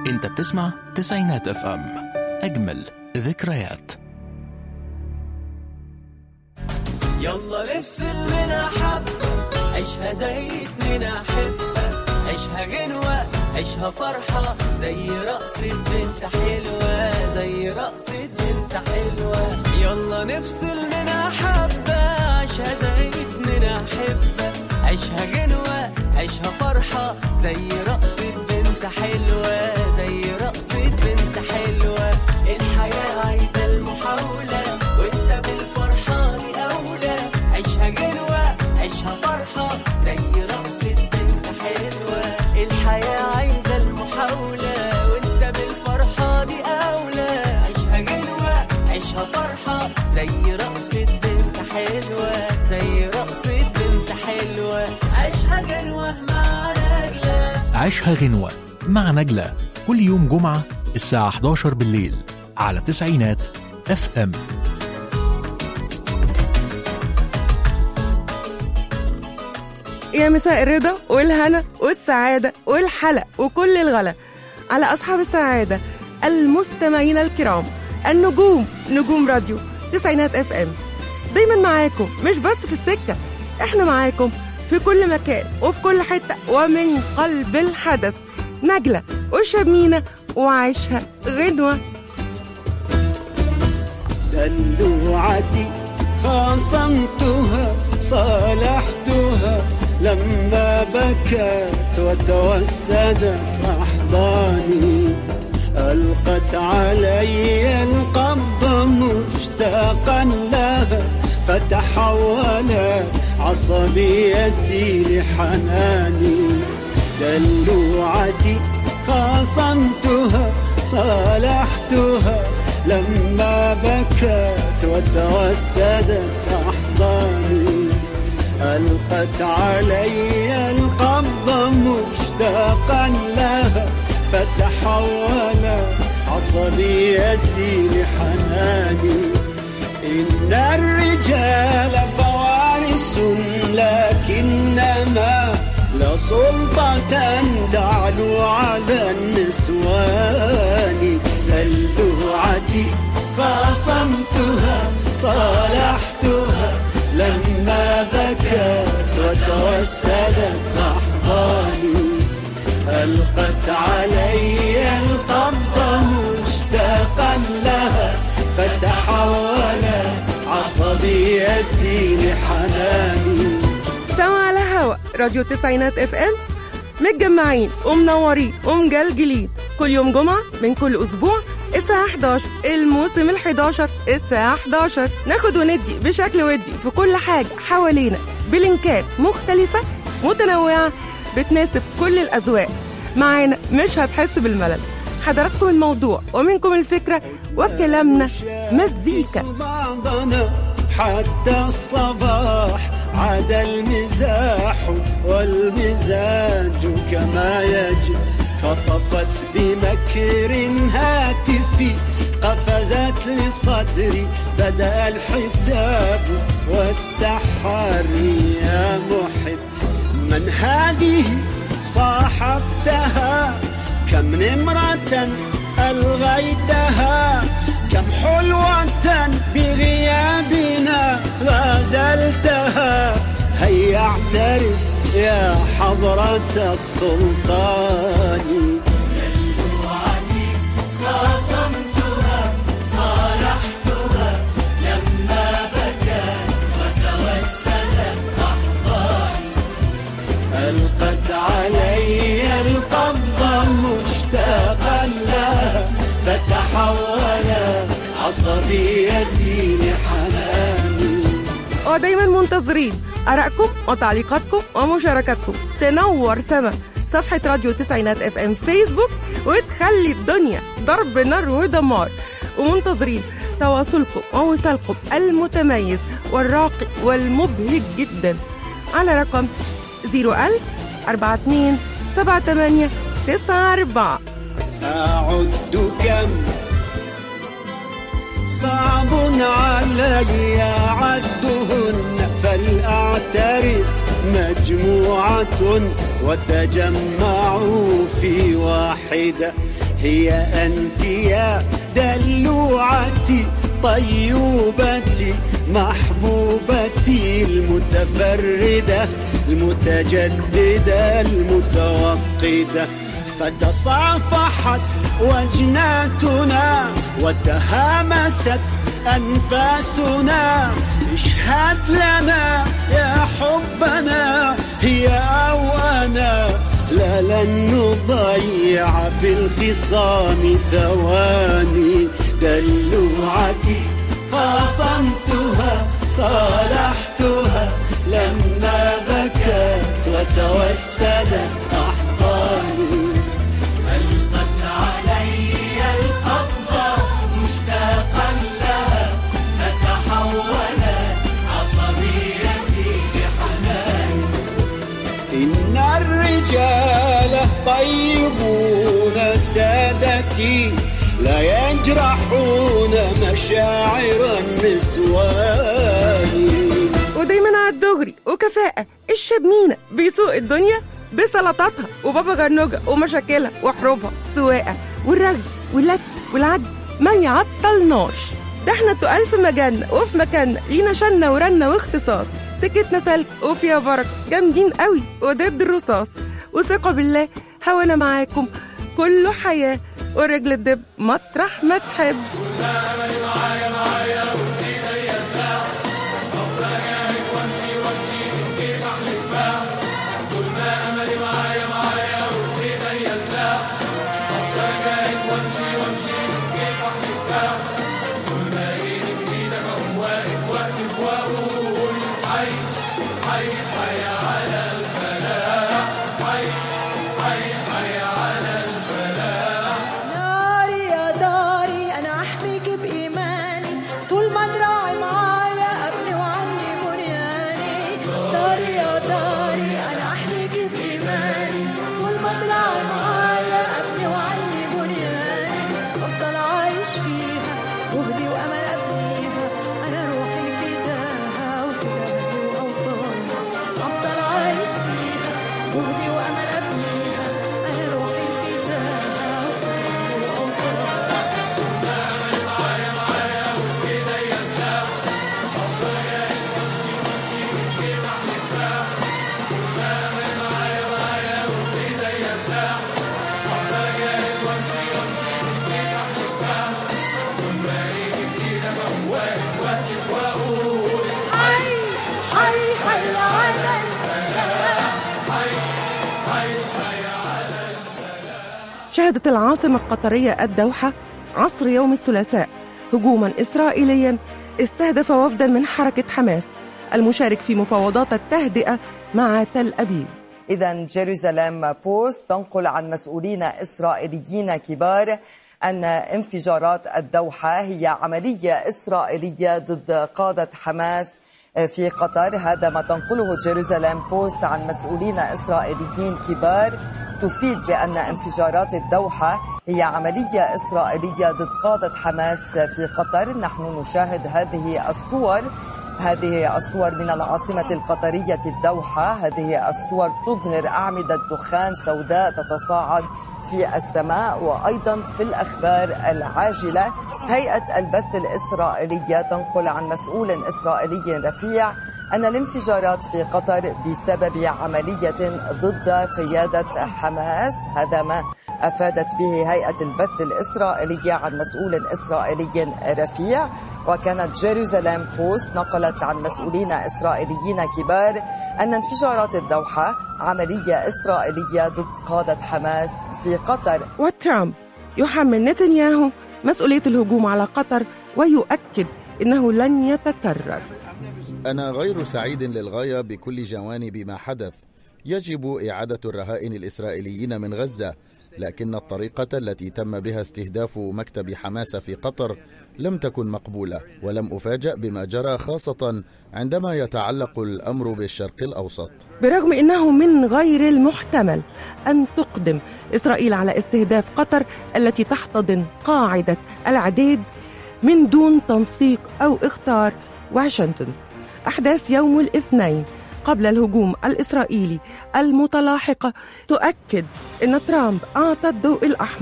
انت بتسمع تسعينات اف ام اجمل ذكريات يلا نفصل منها حبة عيشها زي اتنين أحبة عيشها غنوة عيشها فرحة زي رقصة بنت حلوة زي رقصة بنت حلوة يلا نفصل منها حبة عيشها زي اتنين أحبة عيشها غنوة عيشها فرحة زي رقصة بنت حلوة زي رقصة بنت حلوة الحياة عايزة المحاولة وانت بالفرحة دي أولى عيشها غنوة عيشها فرحة زي رقصة بنت حلوة الحياة عايزة المحاولة وانت بالفرحة دي أولى عيشها غنوة عيشها فرحة زي رقصة بنت حلوة زي رقصة بنت حلوة عيشها غنوة مع نجلة عيشها غنوة مع نجلة كل يوم جمعة الساعة 11 بالليل على تسعينات اف ام يا مساء الرضا والهنا والسعادة والحلق وكل الغلا على أصحاب السعادة المستمعين الكرام النجوم نجوم راديو تسعينات اف ام دايما معاكم مش بس في السكة احنا معاكم في كل مكان وفي كل حتة ومن قلب الحدث نجلة وشرمينة وعيشها غنوة دلوعتي خاصمتها صالحتها لما بكت وتوسدت أحضاني ألقت علي القبض مشتاقا لها فتحولت عصبيتي لحناني دلوعتي خاصمتها صالحتها لما بكت وتوسدت أحضاني ألقت علي القبض مشتاقا لها فتحول عصبيتي لحناني إن الرجال فوارس لكنما لا سلطة تعلو على النسوان دلوعتي خاصمتها صالحتها لما بكت وتوسدت أحضاني ألقت علي القبض مشتاقا لها فتحول عصبيتي لحناني سوا على هوا راديو تسعينات اف ام متجمعين ومنورين ومجلجلين كل يوم جمعة من كل أسبوع الساعة 11 الموسم ال 11 الساعة 11 ناخد وندي بشكل ودي في كل حاجة حوالينا بلينكات مختلفة متنوعة بتناسب كل الأذواق معانا مش هتحس بالملل حضراتكم الموضوع ومنكم الفكرة وكلامنا مزيكا بعضنا حتى الصباح عاد المزاح والمزاج كما يجب خطفت بمكر هاتفي قفزت لصدري بدأ الحساب والتحري يا محب من هذه صاحبتها كم نمرة ألغيتها كم حلوة بغيابنا غازلتها هيا اعترف يا حضرة السلطان ألقت علي القبض مشتاقا لها فتحول عصبيتي لحناني ودايما منتظرين آرائكم وتعليقاتكم ومشاركاتكم تنور سما صفحة راديو تسعينات اف ام فيسبوك وتخلي الدنيا ضرب نار ودمار ومنتظرين تواصلكم ووصالكم المتميز والراقي والمبهج جدا على رقم 01000 42 78 94 أعد كم صعب علي عدهن فلأعترف مجموعة وتجمعوا في واحدة هي أنت يا دلوعتي طيوبتي محبوبتي المتفردة المتجددة المتوقدة فتصافحت وجناتنا وتهامست أنفاسنا اشهد لنا يا حبنا هي أو أنا لا لن نضيع في الخصام ثواني دلوعتي خاصمتها صالحتها لما بكت وتوسدت أحضاني ألقت علي القبضة مشتاقا لها فتحولت عصبيتي بحنان إن الرجال طيبون سادتي لا يجرحون مشاعر النسوان ودايما على الدغري وكفاءة الشبمينة بيسوق الدنيا بسلطاتها وبابا جرنوجة ومشاكلها وحروبها سواقة والرغي واللك والعد ما يعطلناش ده احنا تقال في مجالنا وفي مكاننا لينا شنة ورنة واختصاص سكتنا سلك وفيها بركة جامدين قوي وضد الرصاص وثقة بالله هوانا معاكم كله حياة ورجل الدب مطرح ما تحب ناري يا داري انا احميك بايماني طول ما تراعي معايا ابني وعلي بنياني داري يا داري انا احميك بايماني طول ما تراعي معايا ابني وعلي بنياني افضل عايش فيها وهدي وامل ابنيها انا روحي فداها وبلادي واوطاني افضل عايش فيها وهدي وامل ابنيها انا روحي فداها وبلادي واوطاني حي حي حي على شهدت العاصمة القطرية الدوحة عصر يوم الثلاثاء هجوما إسرائيليا استهدف وفدا من حركة حماس المشارك في مفاوضات التهدئة مع تل أبيب إذا جيروزاليم بوست تنقل عن مسؤولين إسرائيليين كبار أن انفجارات الدوحة هي عملية إسرائيلية ضد قادة حماس في قطر هذا ما تنقله جيروزاليم بوست عن مسؤولين إسرائيليين كبار تفيد بأن انفجارات الدوحة هي عملية إسرائيلية ضد قادة حماس في قطر نحن نشاهد هذه الصور هذه الصور من العاصمة القطرية الدوحة هذه الصور تظهر أعمدة دخان سوداء تتصاعد في السماء وأيضا في الأخبار العاجلة هيئة البث الإسرائيلية تنقل عن مسؤول إسرائيلي رفيع أن الانفجارات في قطر بسبب عملية ضد قيادة حماس هذا ما أفادت به هيئة البث الإسرائيلية عن مسؤول إسرائيلي رفيع وكانت جيروزاليم بوست نقلت عن مسؤولين إسرائيليين كبار أن انفجارات الدوحة عملية إسرائيلية ضد قادة حماس في قطر وترامب يحمل نتنياهو مسؤولية الهجوم على قطر ويؤكد إنه لن يتكرر أنا غير سعيد للغاية بكل جوانب ما حدث يجب إعادة الرهائن الإسرائيليين من غزة لكن الطريقة التي تم بها استهداف مكتب حماس في قطر لم تكن مقبولة ولم أفاجأ بما جرى خاصة عندما يتعلق الأمر بالشرق الأوسط برغم انه من غير المحتمل ان تقدم اسرائيل على استهداف قطر التي تحتضن قاعده العديد من دون تنسيق او اختار واشنطن احداث يوم الاثنين قبل الهجوم الاسرائيلي المتلاحقه تؤكد ان ترامب اعطى الضوء الاحمر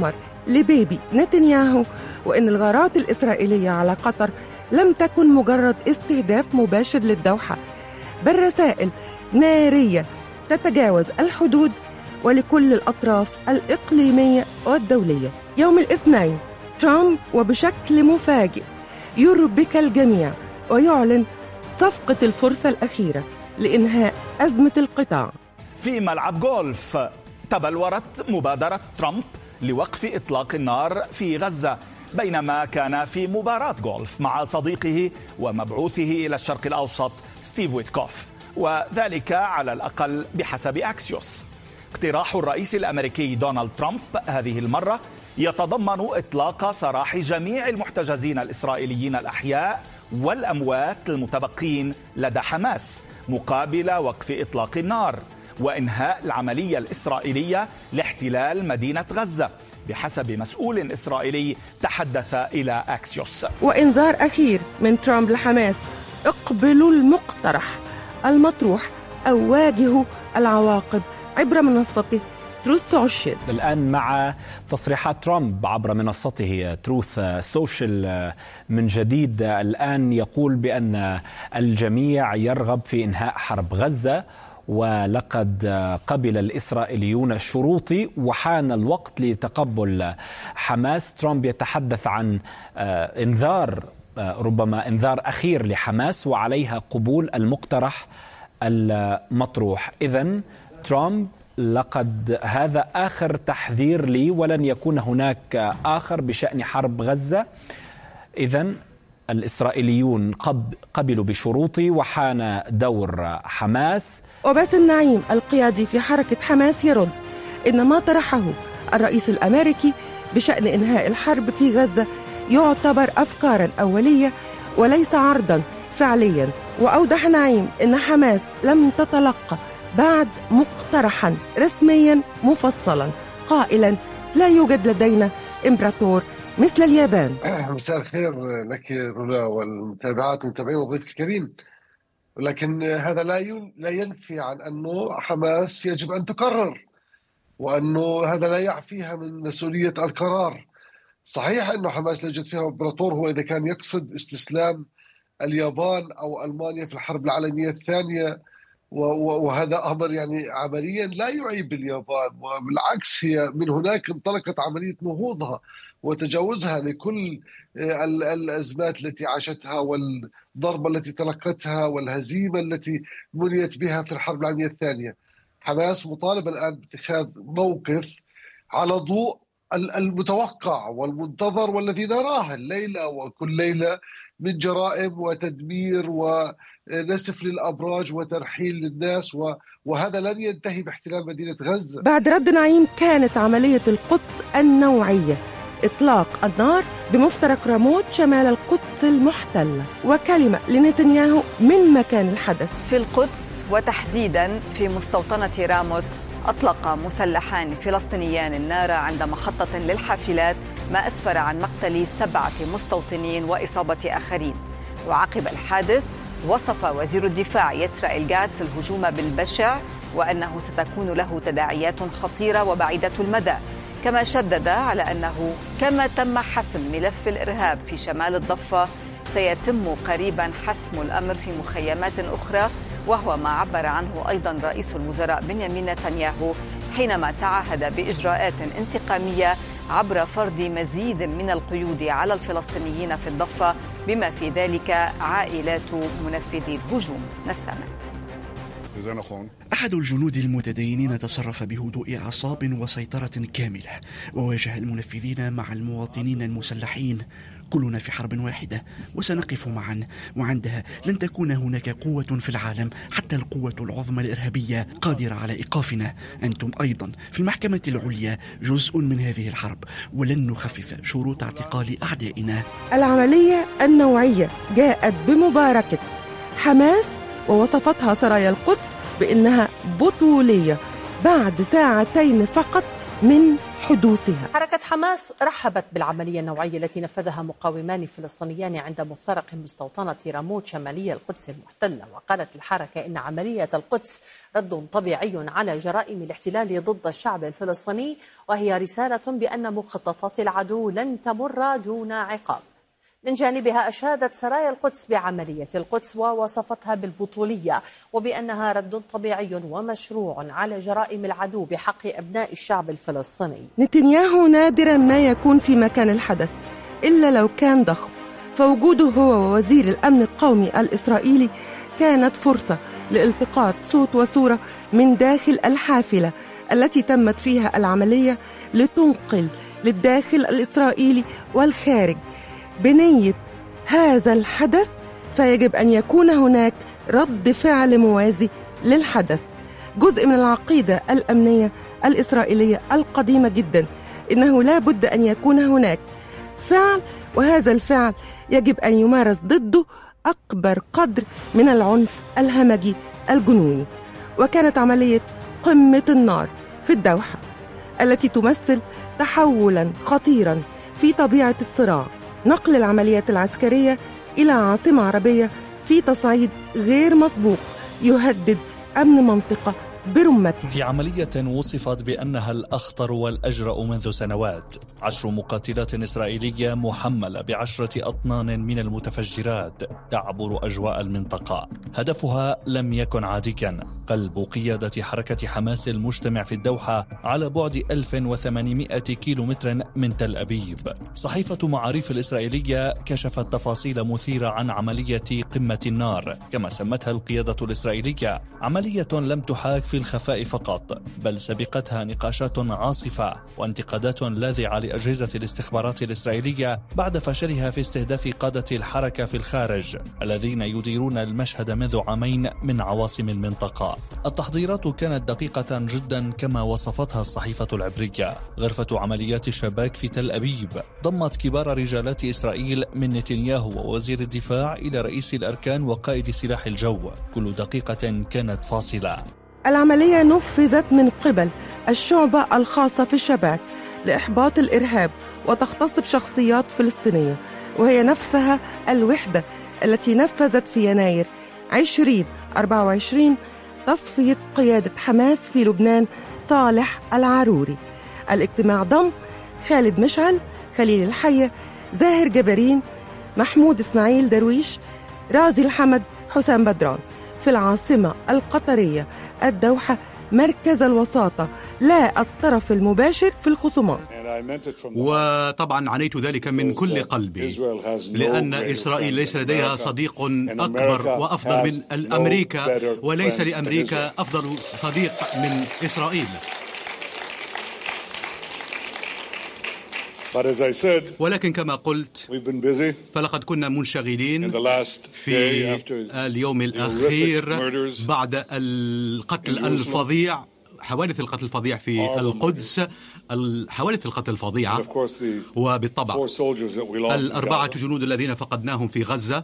لبيبي نتنياهو وإن الغارات الإسرائيلية على قطر لم تكن مجرد استهداف مباشر للدوحة بل رسائل نارية تتجاوز الحدود ولكل الأطراف الإقليمية والدولية يوم الاثنين ترامب وبشكل مفاجئ يربك الجميع ويعلن صفقة الفرصة الأخيرة لإنهاء أزمة القطاع في ملعب جولف تبلورت مبادرة ترامب لوقف إطلاق النار في غزة بينما كان في مباراة جولف مع صديقه ومبعوثه إلى الشرق الأوسط ستيف ويتكوف وذلك على الأقل بحسب أكسيوس اقتراح الرئيس الأمريكي دونالد ترامب هذه المرة يتضمن إطلاق سراح جميع المحتجزين الإسرائيليين الأحياء والأموات المتبقين لدى حماس مقابل وقف إطلاق النار وإنهاء العملية الإسرائيلية لاحتلال مدينة غزة بحسب مسؤول إسرائيلي تحدث إلى أكسيوس وإنذار أخير من ترامب لحماس اقبلوا المقترح المطروح أو واجهوا العواقب عبر منصته تروث سوشيال الآن مع تصريحات ترامب عبر منصته تروث سوشيال من جديد الآن يقول بأن الجميع يرغب في إنهاء حرب غزة ولقد قبل الإسرائيليون شروطي وحان الوقت لتقبل حماس ترامب يتحدث عن انذار ربما انذار أخير لحماس وعليها قبول المقترح المطروح إذا ترامب لقد هذا آخر تحذير لي ولن يكون هناك آخر بشأن حرب غزة إذا الإسرائيليون قب قبلوا بشروطي وحان دور حماس وباسم نعيم القيادي في حركة حماس يرد إن ما طرحه الرئيس الأمريكي بشأن إنهاء الحرب في غزة يعتبر أفكارا أولية وليس عرضا فعليا وأوضح نعيم إن حماس لم تتلقى بعد مقترحا رسميا مفصلا قائلا لا يوجد لدينا امبراطور مثل اليابان مساء الخير لك رولا والمتابعات والمتابعين وضيفك الكريم لكن هذا لا لا ينفي عن انه حماس يجب ان تقرر وانه هذا لا يعفيها من مسؤوليه القرار صحيح انه حماس لا يوجد فيها امبراطور هو اذا كان يقصد استسلام اليابان او المانيا في الحرب العالميه الثانيه وهذا امر يعني عمليا لا يعيب اليابان وبالعكس هي من هناك انطلقت عمليه نهوضها وتجاوزها لكل الازمات التي عاشتها والضربه التي تلقتها والهزيمه التي منيت بها في الحرب العالميه الثانيه. حماس مطالبه الان باتخاذ موقف على ضوء المتوقع والمنتظر والذي نراه الليله وكل ليله من جرائم وتدمير ونسف للابراج وترحيل للناس وهذا لن ينتهي باحتلال مدينه غزه. بعد رد نعيم كانت عمليه القدس النوعيه إطلاق النار بمفترق راموت شمال القدس المحتلة وكلمة لنتنياهو من مكان الحدث في القدس وتحديدا في مستوطنة راموت أطلق مسلحان فلسطينيان النار عند محطة للحافلات ما أسفر عن مقتل سبعة مستوطنين وإصابة آخرين وعقب الحادث وصف وزير الدفاع يترا جاتس الهجوم بالبشع وأنه ستكون له تداعيات خطيرة وبعيدة المدى كما شدد على انه كما تم حسم ملف الارهاب في شمال الضفه سيتم قريبا حسم الامر في مخيمات اخرى وهو ما عبر عنه ايضا رئيس الوزراء بنيامين نتنياهو حينما تعهد باجراءات انتقاميه عبر فرض مزيد من القيود على الفلسطينيين في الضفه بما في ذلك عائلات منفذي الهجوم نستمع أحد الجنود المتدينين تصرف بهدوء أعصاب وسيطرة كاملة وواجه المنفذين مع المواطنين المسلحين كلنا في حرب واحدة وسنقف معا وعندها لن تكون هناك قوة في العالم حتى القوة العظمى الإرهابية قادرة على إيقافنا أنتم أيضا في المحكمة العليا جزء من هذه الحرب ولن نخفف شروط اعتقال أعدائنا العملية النوعية جاءت بمباركة حماس ووصفتها سرايا القدس بأنها بطولية بعد ساعتين فقط من حدوثها حركة حماس رحبت بالعملية النوعية التي نفذها مقاومان فلسطينيان عند مفترق مستوطنة راموت شمالية القدس المحتلة وقالت الحركة إن عملية القدس رد طبيعي على جرائم الاحتلال ضد الشعب الفلسطيني وهي رسالة بأن مخططات العدو لن تمر دون عقاب من جانبها أشادت سرايا القدس بعملية القدس ووصفتها بالبطولية وبأنها رد طبيعي ومشروع على جرائم العدو بحق أبناء الشعب الفلسطيني نتنياهو نادرا ما يكون في مكان الحدث إلا لو كان ضخم فوجوده هو ووزير الأمن القومي الإسرائيلي كانت فرصة لالتقاط صوت وصورة من داخل الحافلة التي تمت فيها العملية لتنقل للداخل الإسرائيلي والخارج بنية هذا الحدث فيجب أن يكون هناك رد فعل موازي للحدث جزء من العقيدة الأمنية الإسرائيلية القديمة جدا إنه لا بد أن يكون هناك فعل وهذا الفعل يجب أن يمارس ضده أكبر قدر من العنف الهمجي الجنوني وكانت عملية قمة النار في الدوحة التي تمثل تحولا خطيرا في طبيعة الصراع نقل العمليات العسكرية إلى عاصمة عربية في تصعيد غير مسبوق يهدد أمن منطقة برمته في عملية وصفت بأنها الأخطر والأجرأ منذ سنوات عشر مقاتلات إسرائيلية محملة بعشرة أطنان من المتفجرات تعبر أجواء المنطقة هدفها لم يكن عاديا قلب قيادة حركة حماس المجتمع في الدوحة على بعد 1800 كيلومتر من تل أبيب صحيفة معاريف الإسرائيلية كشفت تفاصيل مثيرة عن عملية قمة النار كما سمتها القيادة الإسرائيلية عملية لم تحاك في الخفاء فقط بل سبقتها نقاشات عاصفة وانتقادات لاذعة لأجهزة الاستخبارات الإسرائيلية بعد فشلها في استهداف قادة الحركة في الخارج الذين يديرون المشهد منذ عامين من عواصم المنطقة التحضيرات كانت دقيقة جدا كما وصفتها الصحيفة العبرية غرفة عمليات الشباك في تل أبيب ضمت كبار رجالات إسرائيل من نتنياهو ووزير الدفاع إلى رئيس الأركان وقائد سلاح الجو كل دقيقة كانت فاصلة العملية نفذت من قبل الشعبة الخاصة في الشباك لإحباط الإرهاب وتختص بشخصيات فلسطينية وهي نفسها الوحدة التي نفذت في يناير 2024 تصفية قيادة حماس في لبنان صالح العروري الاجتماع ضم خالد مشعل خليل الحية زاهر جبارين محمود إسماعيل درويش رازي الحمد حسام بدران في العاصمة القطرية الدوحة مركز الوساطة لا الطرف المباشر في الخصومات وطبعا عنيت ذلك من كل قلبي لأن إسرائيل ليس لديها صديق أكبر وأفضل من الأمريكا وليس لأمريكا أفضل صديق من إسرائيل ولكن كما قلت فلقد كنا منشغلين في اليوم الأخير بعد القتل الفظيع حوادث القتل الفظيع في القدس حوادث القتل الفظيعة وبالطبع الأربعة جنود الذين فقدناهم في غزة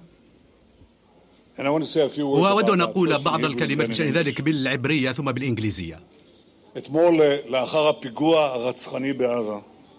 وأود أن أقول بعض الكلمات بشأن ذلك بالعبرية ثم بالإنجليزية אתמול לאחר הפיגוע הרצחני בעזה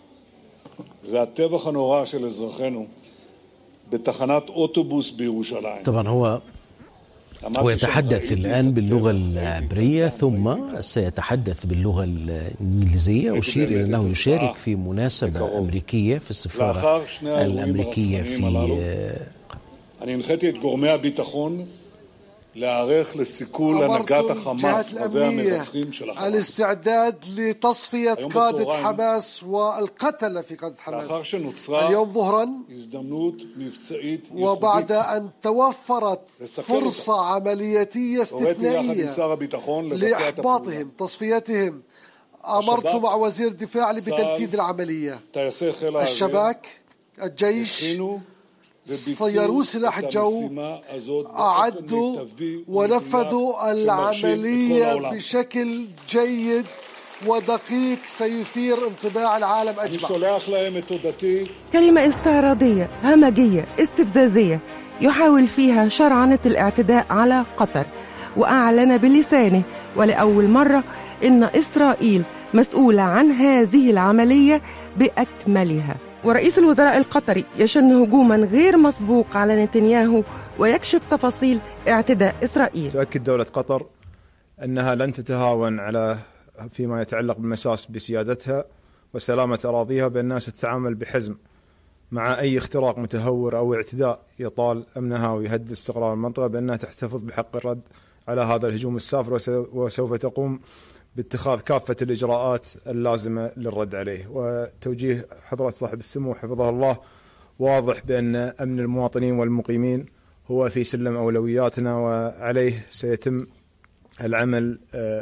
והטבח הנורא של אזרחינו בתחנת אוטובוס בירושלים. طبعا هو هو يتحدث الآن باللغة العبرية ثم سيتحدث باللغة الإنجليزية أشير إلى أنه يشارك في مناسبة أمريكية في السفارة الأمريكية في אני הנחיתי את גורמי הביטחון להיערך לסיכול הנהגת החמאס והמרצחים של החמאס. الاستعداد لتصفية قادة حماس والقتلة في قادة حماس اليوم ظهرا הזדמנות מבצעית وبعد أن توفرت فرصة عملياتية استثنائية لإحباطهم تصفيتهم أمرت مع وزير الدفاع بتنفيذ العملية الشباك الجيش صيروا سلاح الجو أعدوا ونفذوا العملية بشكل جيد ودقيق سيثير انطباع العالم أجمع كلمة استعراضية همجية استفزازية يحاول فيها شرعنة الاعتداء على قطر وأعلن بلسانه ولأول مرة إن إسرائيل مسؤولة عن هذه العملية بأكملها ورئيس الوزراء القطري يشن هجوما غير مسبوق على نتنياهو ويكشف تفاصيل اعتداء إسرائيل تؤكد دولة قطر أنها لن تتهاون على فيما يتعلق بالمساس بسيادتها وسلامة أراضيها بأنها ستتعامل بحزم مع أي اختراق متهور أو اعتداء يطال أمنها ويهدد استقرار المنطقة بأنها تحتفظ بحق الرد على هذا الهجوم السافر وسوف تقوم باتخاذ كافة الإجراءات اللازمة للرد عليه وتوجيه حضرة صاحب السمو حفظه الله واضح بأن أمن المواطنين والمقيمين هو في سلم أولوياتنا وعليه سيتم العمل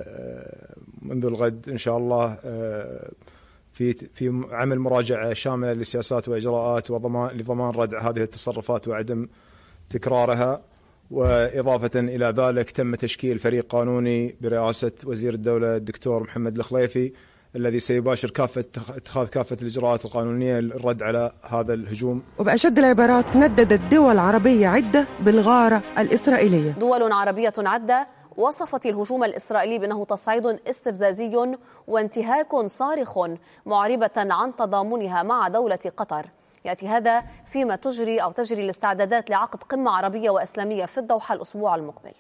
منذ الغد إن شاء الله في في عمل مراجعه شامله لسياسات واجراءات وضمان لضمان ردع هذه التصرفات وعدم تكرارها واضافه الى ذلك تم تشكيل فريق قانوني برئاسه وزير الدوله الدكتور محمد الخليفي الذي سيباشر كافه اتخاذ كافه الاجراءات القانونيه للرد على هذا الهجوم. وباشد العبارات نددت دول عربيه عده بالغاره الاسرائيليه. دول عربيه عده وصفت الهجوم الإسرائيلي بأنه تصعيد استفزازي وانتهاك صارخ معربة عن تضامنها مع دولة قطر يأتي هذا فيما تجري أو تجري الاستعدادات لعقد قمة عربية وإسلامية في الدوحة الأسبوع المقبل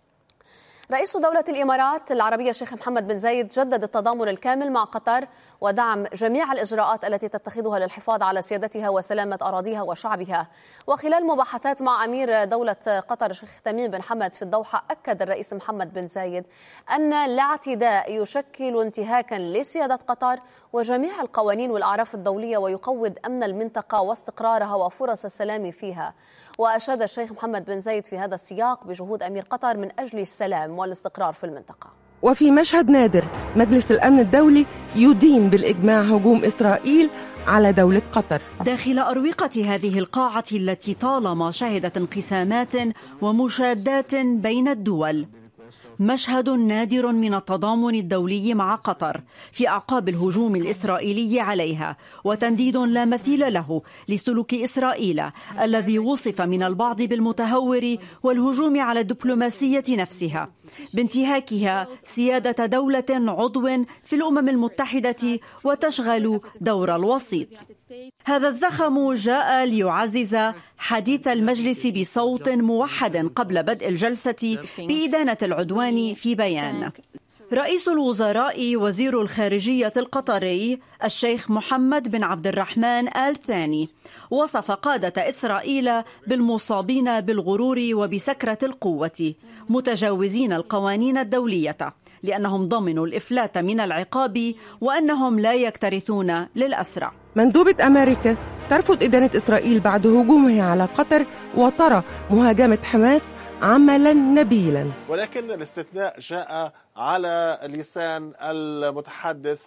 رئيس دولة الإمارات العربية الشيخ محمد بن زايد جدد التضامن الكامل مع قطر ودعم جميع الإجراءات التي تتخذها للحفاظ على سيادتها وسلامة أراضيها وشعبها وخلال مباحثات مع أمير دولة قطر الشيخ تميم بن حمد في الدوحة أكد الرئيس محمد بن زايد أن الاعتداء يشكل انتهاكا لسيادة قطر وجميع القوانين والأعراف الدولية ويقوض أمن المنطقة واستقرارها وفرص السلام فيها وأشاد الشيخ محمد بن زايد في هذا السياق بجهود أمير قطر من أجل السلام والاستقرار في المنطقة وفي مشهد نادر مجلس الأمن الدولي يدين بالإجماع هجوم إسرائيل على دولة قطر داخل أروقة هذه القاعة التي طالما شهدت انقسامات ومشادات بين الدول مشهد نادر من التضامن الدولي مع قطر في اعقاب الهجوم الاسرائيلي عليها وتنديد لا مثيل له لسلوك اسرائيل الذي وصف من البعض بالمتهور والهجوم على الدبلوماسيه نفسها بانتهاكها سياده دوله عضو في الامم المتحده وتشغل دور الوسيط هذا الزخم جاء ليعزز حديث المجلس بصوت موحد قبل بدء الجلسه بادانه العدوان في بيان رئيس الوزراء وزير الخارجيه القطري الشيخ محمد بن عبد الرحمن ال ثاني وصف قاده اسرائيل بالمصابين بالغرور وبسكره القوه متجاوزين القوانين الدوليه لانهم ضمنوا الافلات من العقاب وانهم لا يكترثون للاسرى مندوبة أمريكا ترفض إدانة إسرائيل بعد هجومه على قطر وترى مهاجمة حماس عملا نبيلا ولكن الاستثناء جاء على لسان المتحدث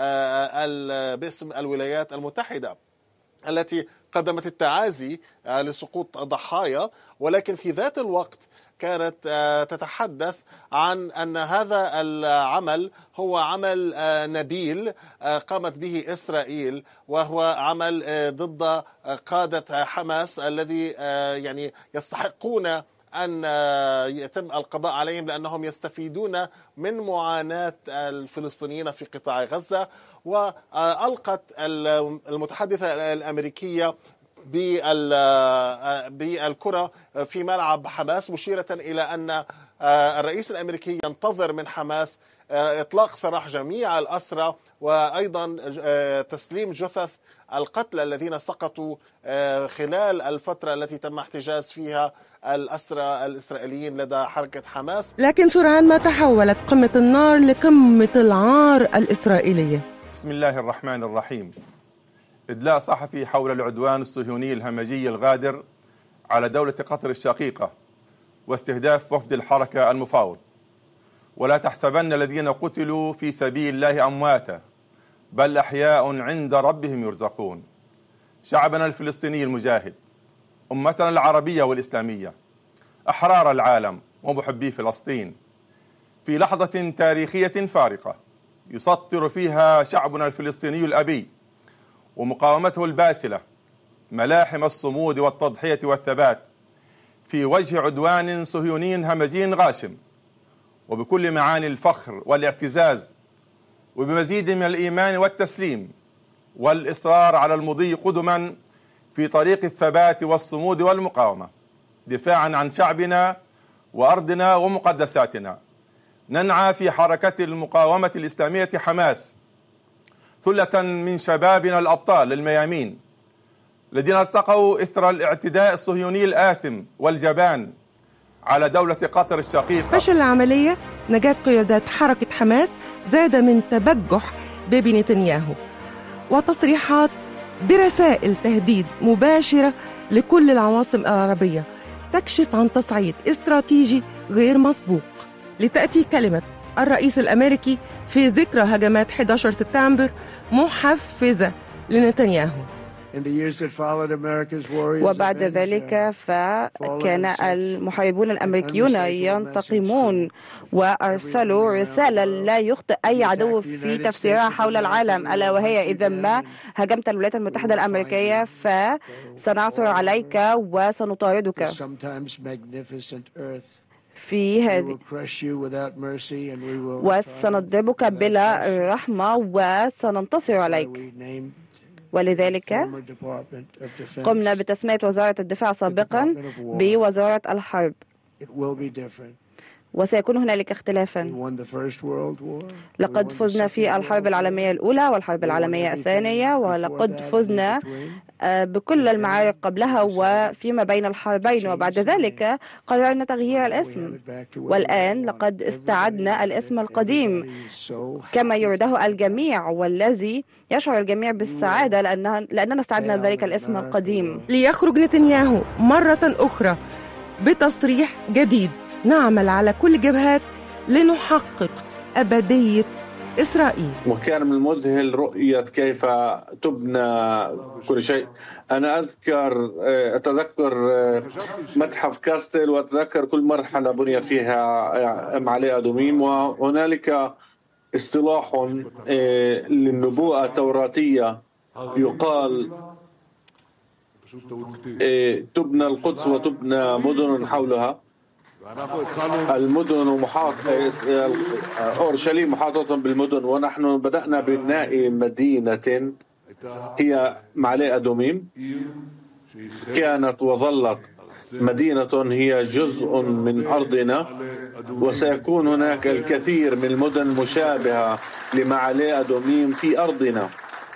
باسم الولايات المتحدة التي قدمت التعازي لسقوط ضحايا ولكن في ذات الوقت كانت تتحدث عن ان هذا العمل هو عمل نبيل قامت به اسرائيل وهو عمل ضد قاده حماس الذي يعني يستحقون ان يتم القضاء عليهم لانهم يستفيدون من معاناه الفلسطينيين في قطاع غزه والقت المتحدثه الامريكيه بالكرة في ملعب حماس مشيرة إلى أن الرئيس الأمريكي ينتظر من حماس إطلاق سراح جميع الأسرى وأيضا تسليم جثث القتلى الذين سقطوا خلال الفترة التي تم احتجاز فيها الأسرى الإسرائيليين لدى حركة حماس لكن سرعان ما تحولت قمة النار لقمة العار الإسرائيلية بسم الله الرحمن الرحيم إدلاء صحفي حول العدوان الصهيوني الهمجي الغادر على دولة قطر الشقيقة واستهداف وفد الحركة المفاوض ولا تحسبن الذين قتلوا في سبيل الله أمواتا بل أحياء عند ربهم يرزقون شعبنا الفلسطيني المجاهد أمتنا العربية والإسلامية أحرار العالم ومحبي فلسطين في لحظة تاريخية فارقة يسطر فيها شعبنا الفلسطيني الأبي ومقاومته الباسلة ملاحم الصمود والتضحية والثبات في وجه عدوان صهيوني همجي غاشم وبكل معاني الفخر والاعتزاز وبمزيد من الإيمان والتسليم والإصرار على المضي قدما في طريق الثبات والصمود والمقاومة دفاعا عن شعبنا وأرضنا ومقدساتنا ننعى في حركة المقاومة الإسلامية حماس ثلة من شبابنا الأبطال الميامين الذين ارتقوا إثر الاعتداء الصهيوني الآثم والجبان على دولة قطر الشقيقة فشل العملية نجاة قيادات حركة حماس زاد من تبجح بيبي نتنياهو وتصريحات برسائل تهديد مباشرة لكل العواصم العربية تكشف عن تصعيد استراتيجي غير مسبوق لتأتي كلمة الرئيس الأمريكي في ذكرى هجمات 11 سبتمبر محفزة لنتنياهو وبعد ذلك فكان المحاربون الامريكيون ينتقمون وارسلوا رساله لا يخطئ اي عدو في تفسيرها حول العالم الا وهي اذا ما هجمت الولايات المتحده الامريكيه فسنعثر عليك وسنطاردك في هذه وسنضربك بلا رحمة وسننتصر عليك ولذلك قمنا بتسمية وزارة الدفاع سابقا بوزارة الحرب وسيكون هنالك اختلافا لقد فزنا في الحرب العالمية الأولى والحرب العالمية الثانية ولقد فزنا بكل المعارك قبلها وفيما بين الحربين وبعد ذلك قررنا تغيير الاسم والآن لقد استعدنا الاسم القديم كما يريده الجميع والذي يشعر الجميع بالسعادة لأنها لأننا استعدنا ذلك الاسم القديم ليخرج نتنياهو مرة أخرى بتصريح جديد نعمل على كل جبهات لنحقق أبدية إسرائيل وكان من المذهل رؤية كيف تبنى كل شيء أنا أذكر أتذكر متحف كاستل وأتذكر كل مرحلة بني فيها معالي أدوميم وهنالك اصطلاح للنبوءة التوراتية يقال تبنى القدس وتبنى مدن حولها المدن محاط اورشليم محاطه بالمدن ونحن بدانا ببناء مدينه هي معلي ادوميم كانت وظلت مدينة هي جزء من أرضنا وسيكون هناك الكثير من المدن المشابهة لمعالي أدوميم في أرضنا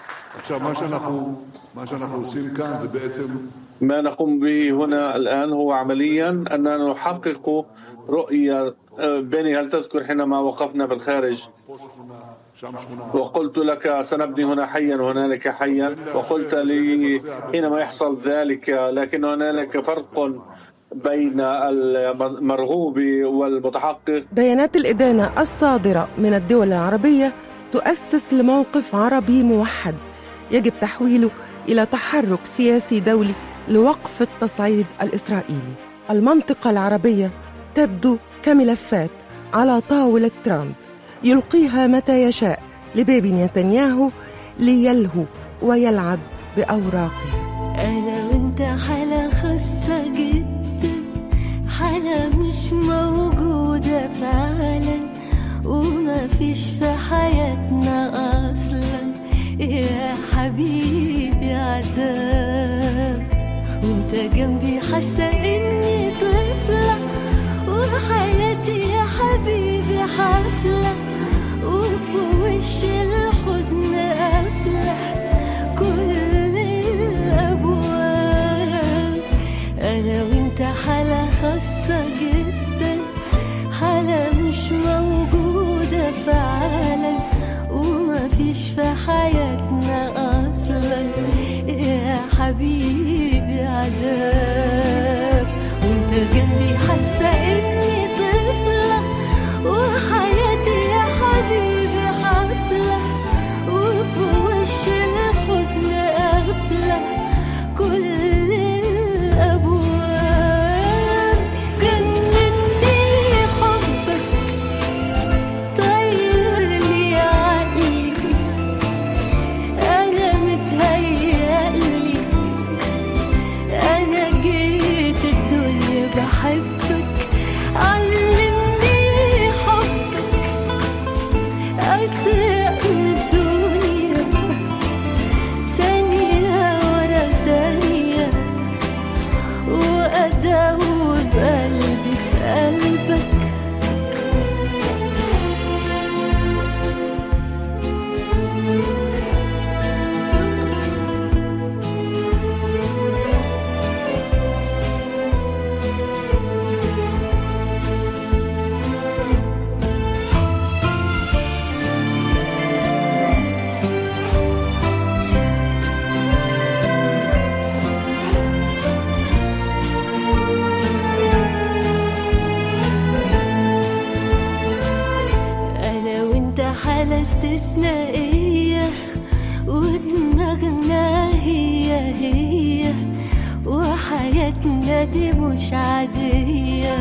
ما نقوم به هنا الآن هو عمليا أننا نحقق رؤية بني هل تذكر حينما وقفنا بالخارج وقلت لك سنبني هنا حيا وهنالك حيا وقلت لي حينما يحصل ذلك لكن هنالك فرق بين المرغوب والمتحقق بيانات الإدانة الصادرة من الدول العربية تؤسس لموقف عربي موحد يجب تحويله إلى تحرك سياسي دولي لوقف التصعيد الإسرائيلي المنطقة العربية تبدو كملفات على طاولة ترامب يلقيها متى يشاء لبيبي نتنياهو ليلهو ويلعب بأوراقه أنا وأنت حالة خاصة جدا حالة مش موجودة فعلا وما فيش في حياتنا أصلا يا حبيبي عذاب وانت جنبي حاسة إني طفلة وحياتي يا حبيبي حفلة وفي وش الحزن قافلة كل الأبواب أنا وأنت حالة خاصة جدا حالة مش موجودة فعلا وما فيش في حياتنا أصلا يا حبيبي عذاب حياتنا دي مش عادية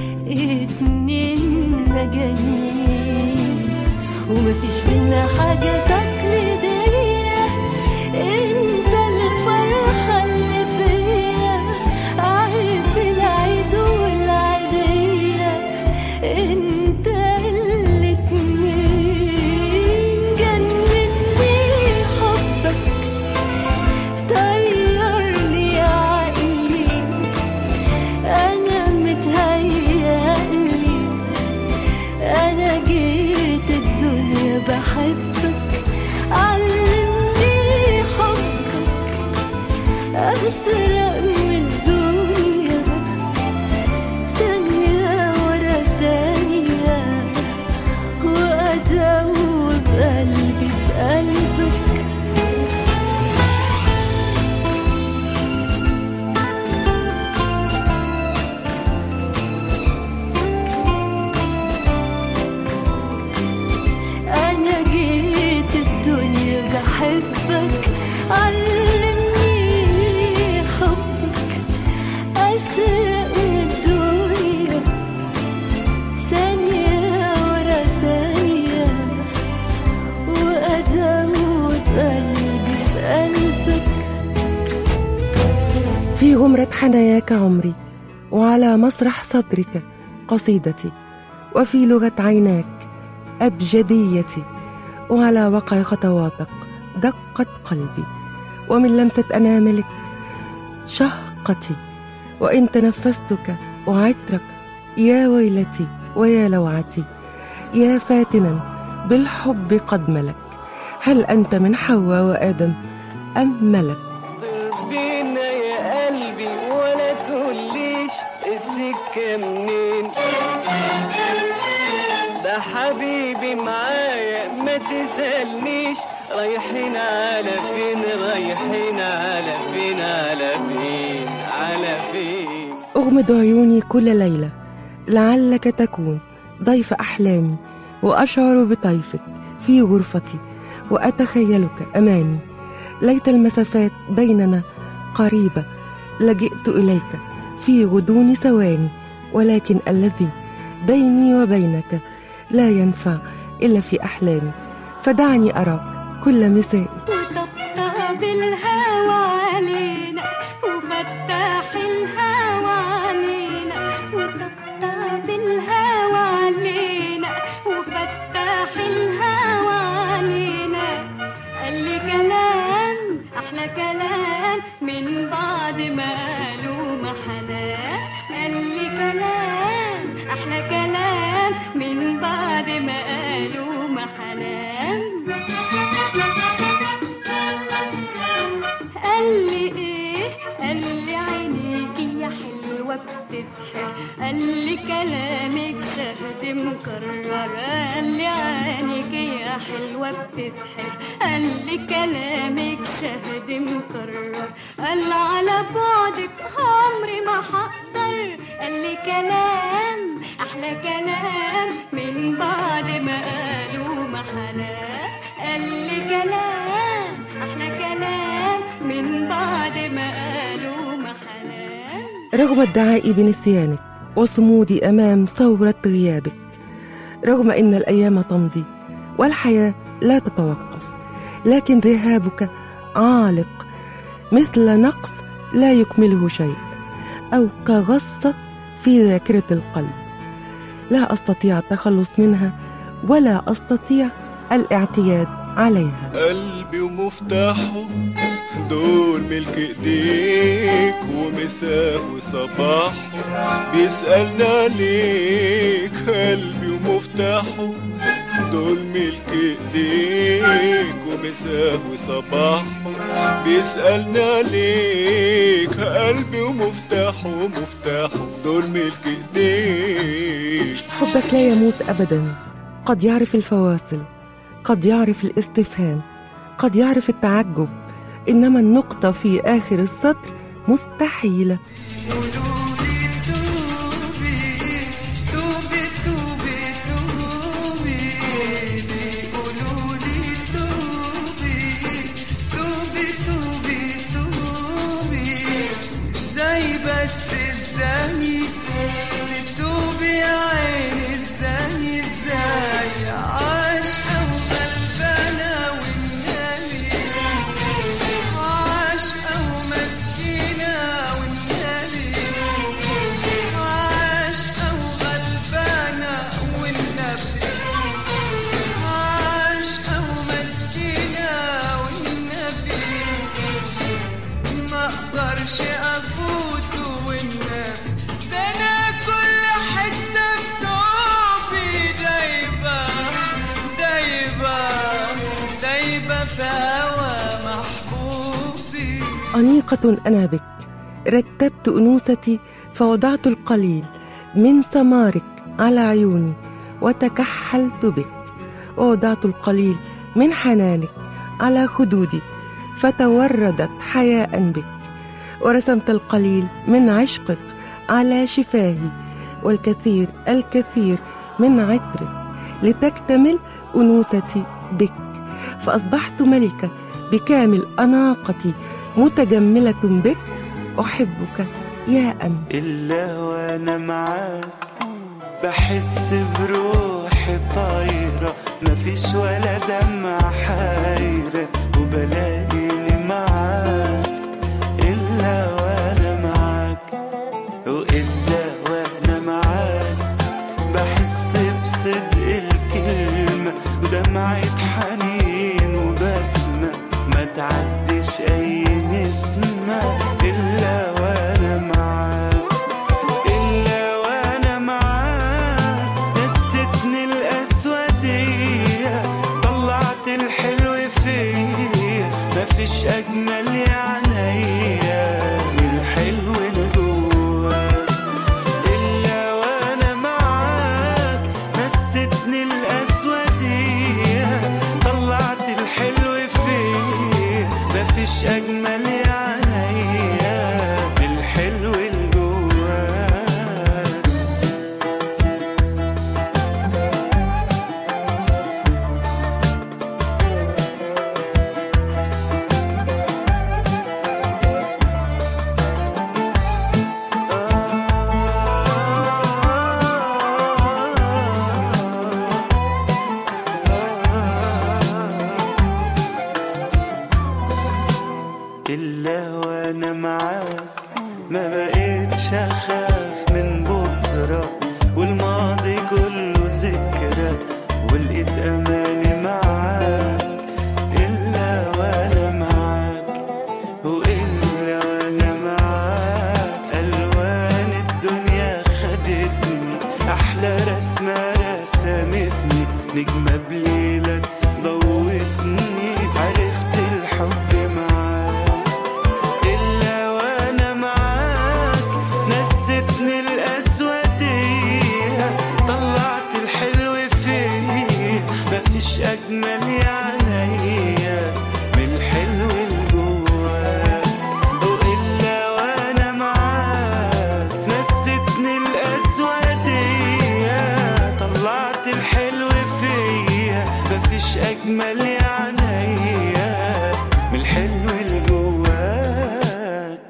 اتنين مجانين ومفيش بينا حاجة تقليدية انت الفرحة اللي فيا عارف العيد والعيدية انت الاتنين جنني حبك طيرني عقلي انا متهيألي انا جيت الدنيا بحبك علمني حبك اسرق من الدنيا ثانية ورا ثانية وأدوب قلبي في قلبك أنا جيت الدنيا بحبك علمني حبك أسرق من الدنيا ثانية ورا ثانية وأدوب قلبي في قلبك في غمرة حناياك عمري وعلى مسرح صدرك قصيدتي وفي لغة عيناك أبجديتي وعلى وقع خطواتك دقت قلبي ومن لمسة أناملك شهقتي وإن تنفستك وعطرك يا ويلتي ويا لوعتي يا فاتنا بالحب قد ملك هل أنت من حواء وآدم أم ملك بينا يا قلبي ولا تقوليش السكة منين ده حبيبي معايا ما تسألنيش رايحين على فين رايحين على فين على فين على فين أغمض عيوني كل ليلة لعلك تكون ضيف أحلامي وأشعر بطيفك في غرفتي وأتخيلك أمامي ليت المسافات بيننا قريبة لجئت إليك في غضون ثواني ولكن الذي بيني وبينك لا ينفع إلا في أحلامي فدعني أراك كل مساء وطبطب الهوى علينا وفتح الهوى علينا وطبطب الهوى علينا وفتح الهوى علينا قال لي كلام احلى كلام من بعد ما قالوا محنان قال لي كلام احلى كلام من بعد ما قالوا محنان قال لي ايه قال لي عينيكي يا حلوة بتسحر قال لي كلامك شهد مكرر قال لي عينيكي يا حلوة بتسحر قال لي كلامك شهد مكرر قال على بعدك عمري ما هقدر قال لي كلام احلى كلام من بعد ما قالوا محنان قال لي كلام احلى كلام من بعد ما قالوا محنان رغم ادعائي بنسيانك وصمودي أمام ثورة غيابك رغم أن الأيام تمضي والحياة لا تتوقف لكن ذهابك عالق مثل نقص لا يكمله شيء أو كغصة في ذاكرة القلب لا أستطيع التخلص منها ولا أستطيع الاعتياد عليها قلبي ومفتاحه دول ملك ايديك ومساه وصباحه بيسألنا ليك قلبي ومفتاحه دول ملك ايديك ومساه وصباحه بيسألنا ليك قلبي ومفتاحه ومفتاحه دول ملك ايديك حبك لا يموت أبدا قد يعرف الفواصل قد يعرف الاستفهام قد يعرف التعجب إنما النقطة في آخر السطر مستحيلة توبي توبي توبي بيقولوا لي توبي توبي توبي توبي ازاي اقدرش افوت والنام ده انا كل حته في توبي دايبه دايبه دايبه في هوا محبوبي أنيقة أنا بك رتبت أنوثتي فوضعت القليل من ثمارك على عيوني وتكحلت بك ووضعت القليل من حنانك على خدودي فتوردت حياء بك ورسمت القليل من عشقك على شفاهي والكثير الكثير من عطرك لتكتمل أنوثتي بك فأصبحت ملكة بكامل أناقتي متجملة بك أحبك يا أنت إلا وأنا معاك بحس بروحي طايرة مفيش ولا دمعة حايرة وبلاقيني معاك إلا وأنا معاك وإلا وأنا معاك بحس بصدق الكلمة ودمعة حنين وبسمة ما تعدش أي نسمة إلا وأنا معاك إلا وأنا معاك نستني الأسودية طلعت الحلو فيا مفيش أجمل يا عينيا من الحلو اللي جواك إلا وأنا معاك نستني الأسودية طلعت الحلو فيا مفيش أجمل يا عينيا من الحلو اللي جواك إلا وأنا معاك ما بقيتش أخاف من بكرة والماضي كله ذكرى ولقيت أماني معاك إلا وأنا معاك وإلا وأنا معاك ألوان الدنيا خدتني أحلى رسمة رسمتني نجمة بليلك ضوتني عرفت الحب معاك إلا وأنا معاك نستني الأسودية طلعت الحلو فيا مفيش أجمل يا عينيا من الحلو اللي جواك وإلا وأنا معاك نستني الأسودية طلعت الحلو فيا مفيش أجمل يا عينيا من الحلو اللي جواك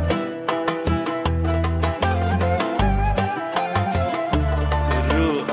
الروح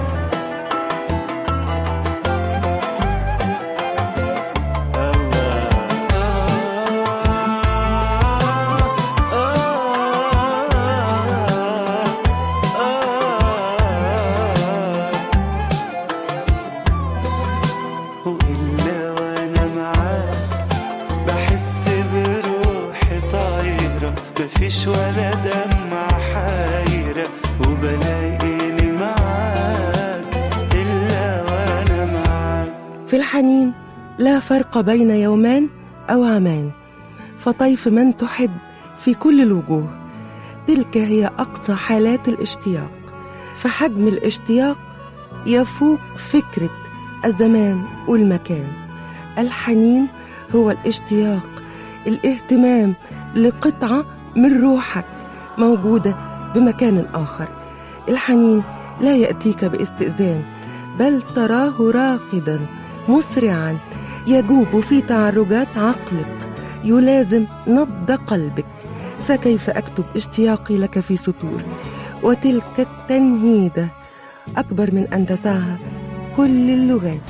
وإلا وأنا معاك بحس بروحي طايرة مفيش ولا دمعة حايرة وبلاقيني معاك إلا وأنا معاك في الحنين لا فرق بين يومان أو عامان فطيف من تحب في كل الوجوه تلك هي أقصى حالات الاشتياق فحجم الاشتياق يفوق فكرة الزمان والمكان الحنين هو الاشتياق الاهتمام لقطعة من روحك موجودة بمكان آخر الحنين لا يأتيك باستئذان بل تراه راقدا مسرعا يجوب في تعرجات عقلك يلازم نبض قلبك فكيف أكتب اشتياقي لك في سطور وتلك التنهيدة أكبر من أن تسعها كل اللغات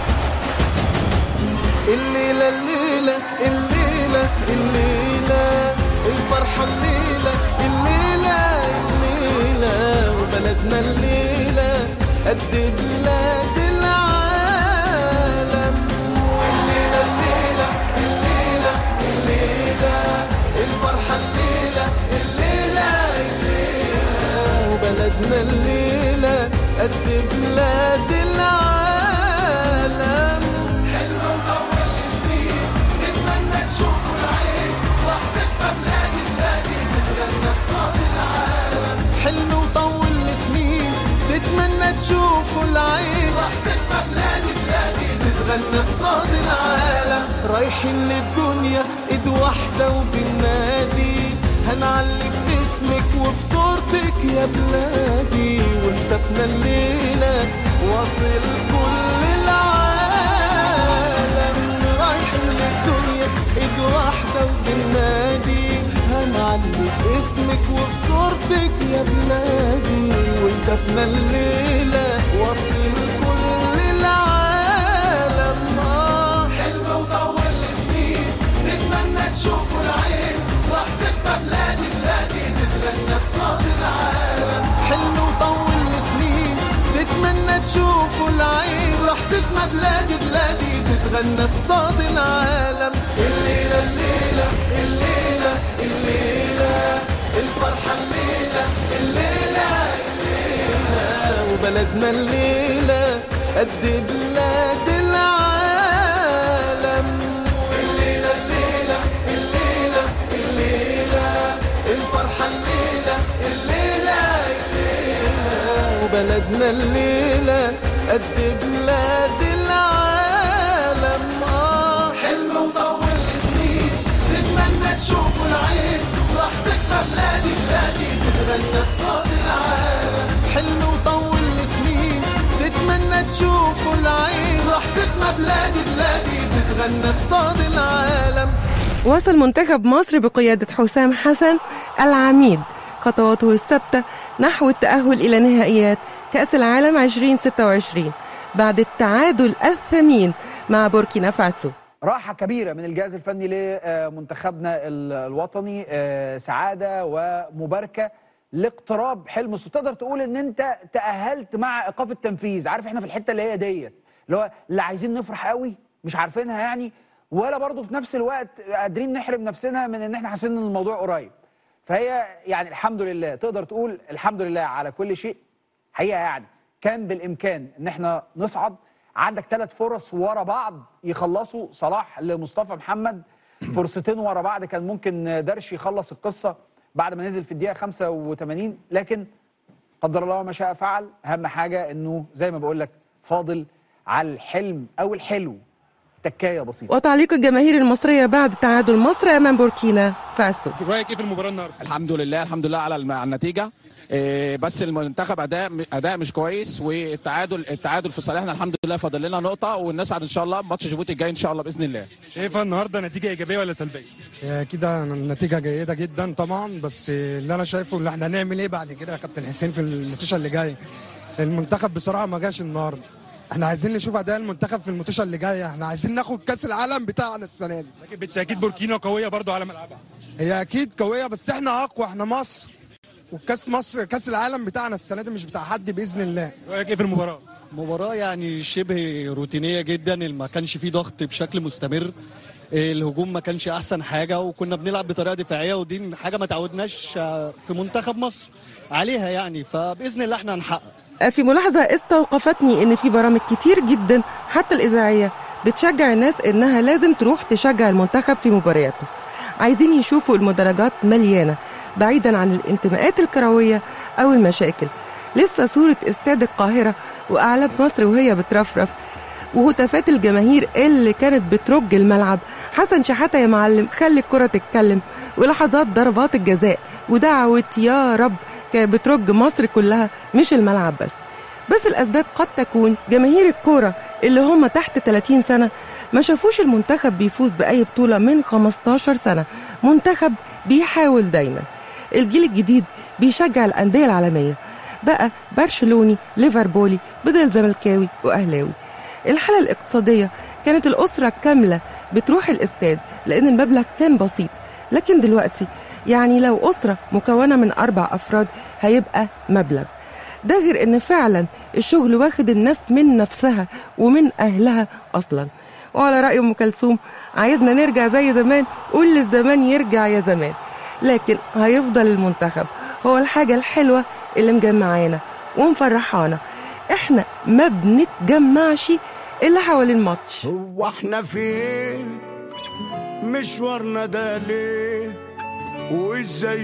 الليلة الليلة الليلة الليلة الفرحة الليلة الليلة الليلة وبلدنا الليلة قد بلاد العالم الليلة الليلة الليلة الليلة الفرحة تتغنى قصاد العالم رايحين للدنيا ايد واحدة وبالنادي هنعلي في اسمك وفي صورتك يا بلادي وهتفنا الليلة واصل كل العالم رايحين للدنيا ايد واحدة وبالنادي هنعلي في اسمك وفي صورتك يا بلادي وهتفنا الليلة واصل كل العالم آه حلم وطول سنين نتمنى تشوفوا العين لحظة ما بلادي بلادي تتغنى بصوت العالم حلم وطول سنين تتمنى تشوفوا العين لحظة ما بلادي بلادي تتغنى بصوت العالم الليلة الليلة الليلة الليلة الفرحة الليلة الليلة الليلة وبلدنا الليلة قد بلاد العالم الليلة الليلة الليلة الليلة الفرحة الليلة الليلة الليلة وبلدنا الليلة قد بلاد العالم آه حلم وطول سنين نتمنى تشوفوا العين لحظة ما بلادي بلادي تتغنى بصوت العالم حلم وطول سنين تتمنى تشوفوا العين لحظة ما بلادي بلادي تتغنى بصوت العالم وصل منتخب مصر بقيادة حسام حسن العميد خطواته الثابتة نحو التأهل إلى نهائيات كأس العالم 2026 بعد التعادل الثمين مع بوركينا فاسو راحة كبيرة من الجهاز الفني لمنتخبنا الوطني آه، سعادة ومباركة لاقتراب حلم الص- تقدر تقول ان انت تأهلت مع ايقاف التنفيذ عارف احنا في الحتة اللي هي ديت اللي هو اللي عايزين نفرح قوي مش عارفينها يعني ولا برضه في نفس الوقت قادرين نحرم نفسنا من ان احنا حاسين ان الموضوع قريب فهي يعني الحمد لله تقدر تقول الحمد لله على كل شيء حقيقه يعني كان بالامكان ان احنا نصعد عندك ثلاث فرص ورا بعض يخلصوا صلاح لمصطفى محمد فرصتين ورا بعض كان ممكن درش يخلص القصه بعد ما نزل في الدقيقه 85 لكن قدر الله ما شاء فعل اهم حاجه انه زي ما بقول لك فاضل على الحلم او الحلو تكايه بسيطه وتعليق الجماهير المصرية بعد تعادل مصر أمام بوركينا فاسو رايك ايه في المباراه النهارده؟ الحمد لله الحمد لله على الم- على النتيجه إيه، بس المنتخب اداء اداء مش كويس والتعادل التعادل في صالحنا الحمد لله فاضل لنا نقطه ونسعد ان شاء الله ماتش جيبوتي الجاي ان شاء الله باذن الله شايفها النهارده نتيجه ايجابيه ولا سلبيه؟ اكيد النتيجه جيده جدا طبعا بس اللي انا شايفه اللي احنا هنعمل ايه بعد كده يا كابتن حسين في الماتش اللي جاي المنتخب بصراحه ما جاش النهارده احنا عايزين نشوف اداء المنتخب في الماتش اللي جايه احنا عايزين ناخد كاس العالم بتاعنا السنه دي لكن بالتاكيد بوركينا قويه برضو على ملعبها هي اكيد قويه بس احنا اقوى احنا مصر والكاس مصر كاس العالم بتاعنا السنه دي مش بتاع حد باذن الله رايك ايه في المباراه؟ مباراة يعني شبه روتينية جدا ما كانش فيه ضغط بشكل مستمر الهجوم ما كانش احسن حاجة وكنا بنلعب بطريقة دفاعية ودي حاجة ما تعودناش في منتخب مصر عليها يعني فبإذن الله احنا هنحقق في ملاحظة استوقفتني إن في برامج كتير جدا حتى الإذاعية بتشجع الناس إنها لازم تروح تشجع المنتخب في مبارياته عايزين يشوفوا المدرجات مليانة بعيدا عن الانتماءات الكروية أو المشاكل لسه صورة استاد القاهرة وأعلام مصر وهي بترفرف وهتافات الجماهير اللي كانت بترج الملعب حسن شحاتة يا معلم خلي الكرة تتكلم ولحظات ضربات الجزاء ودعوة يا رب كانت بترج مصر كلها مش الملعب بس بس الأسباب قد تكون جماهير الكورة اللي هم تحت 30 سنة ما شافوش المنتخب بيفوز بأي بطولة من 15 سنة منتخب بيحاول دايما الجيل الجديد بيشجع الأندية العالمية بقى برشلوني ليفربولي بدل زملكاوي وأهلاوي الحالة الاقتصادية كانت الأسرة كاملة بتروح الاستاد لأن المبلغ كان بسيط لكن دلوقتي يعني لو أسرة مكونة من أربع أفراد هيبقى مبلغ ده غير إن فعلا الشغل واخد الناس من نفسها ومن أهلها أصلا وعلى رأي أم كلثوم عايزنا نرجع زي زمان قول للزمان يرجع يا زمان لكن هيفضل المنتخب هو الحاجة الحلوة اللي مجمعانا ومفرحانا احنا ما بنتجمعش الا حوالين الماتش هو احنا فين مشوارنا ده ليه وازاي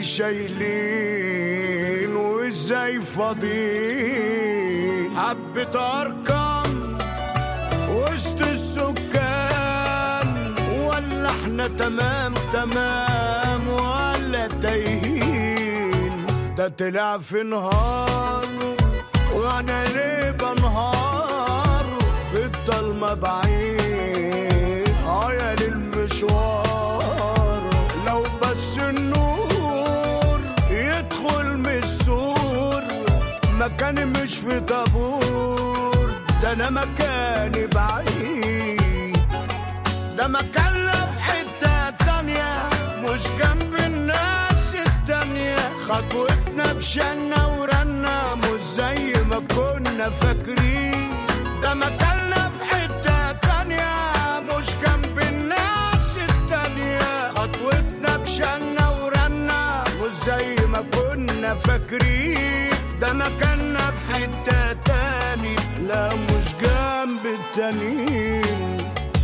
شايلين وازاي فاضيين حبة ارقام وسط السكان ولا احنا تمام تمام ولا تايهين ده طلع في نهار وانا ليه بنهار في الضلمة بعيد اه يا للمشوار لو بس النور يدخل من السور مكاني مش في طابور ده انا مكاني بعيد ده مكاننا في حتة تانية مش جنب الناس التانية خطوتنا بشنا ورنا مش زي ما كنا فاكرين ده مكاننا في حتة تانية مش جنب الناس التانية خطوتنا بشنا ورنا مش زي ما كنا فاكرين ده مكاننا في حتة تاني لا مش جنب التانيين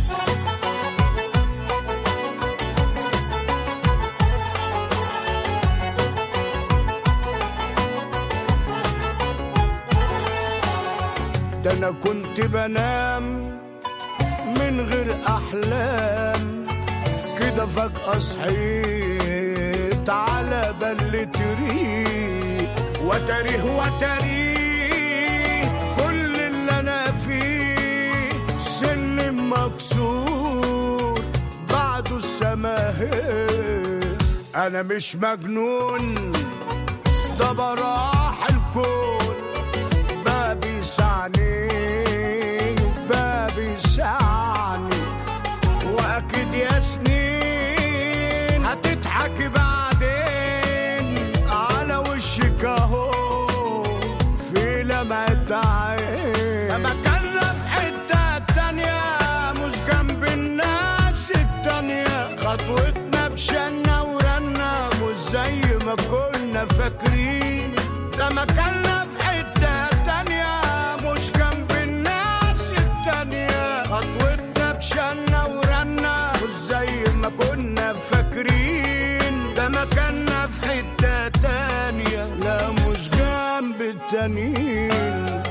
ده انا كنت بنام من غير احلام كده فجأة صحيت على بلة ريق وتاريه وتاريه كل اللي انا فيه سن مكسور بعده السماهير انا مش مجنون ده براح الكون بابي يسعني بابي يسعني واكيد يا سنين هتضحكي بعدين على وشك اهو في لمعة عين مكاننا في حتة تانية مش جنب الناس التانية خطوتنا بشنا ورنا مش زي ما كنا فاكرين ده مكاننا في حتة تانية مش جنب الناس التانية خطوتنا بشنا ورنا مش زي ما كنا فاكرين ده مكاننا في حتة تانية لا مش جنب التانيين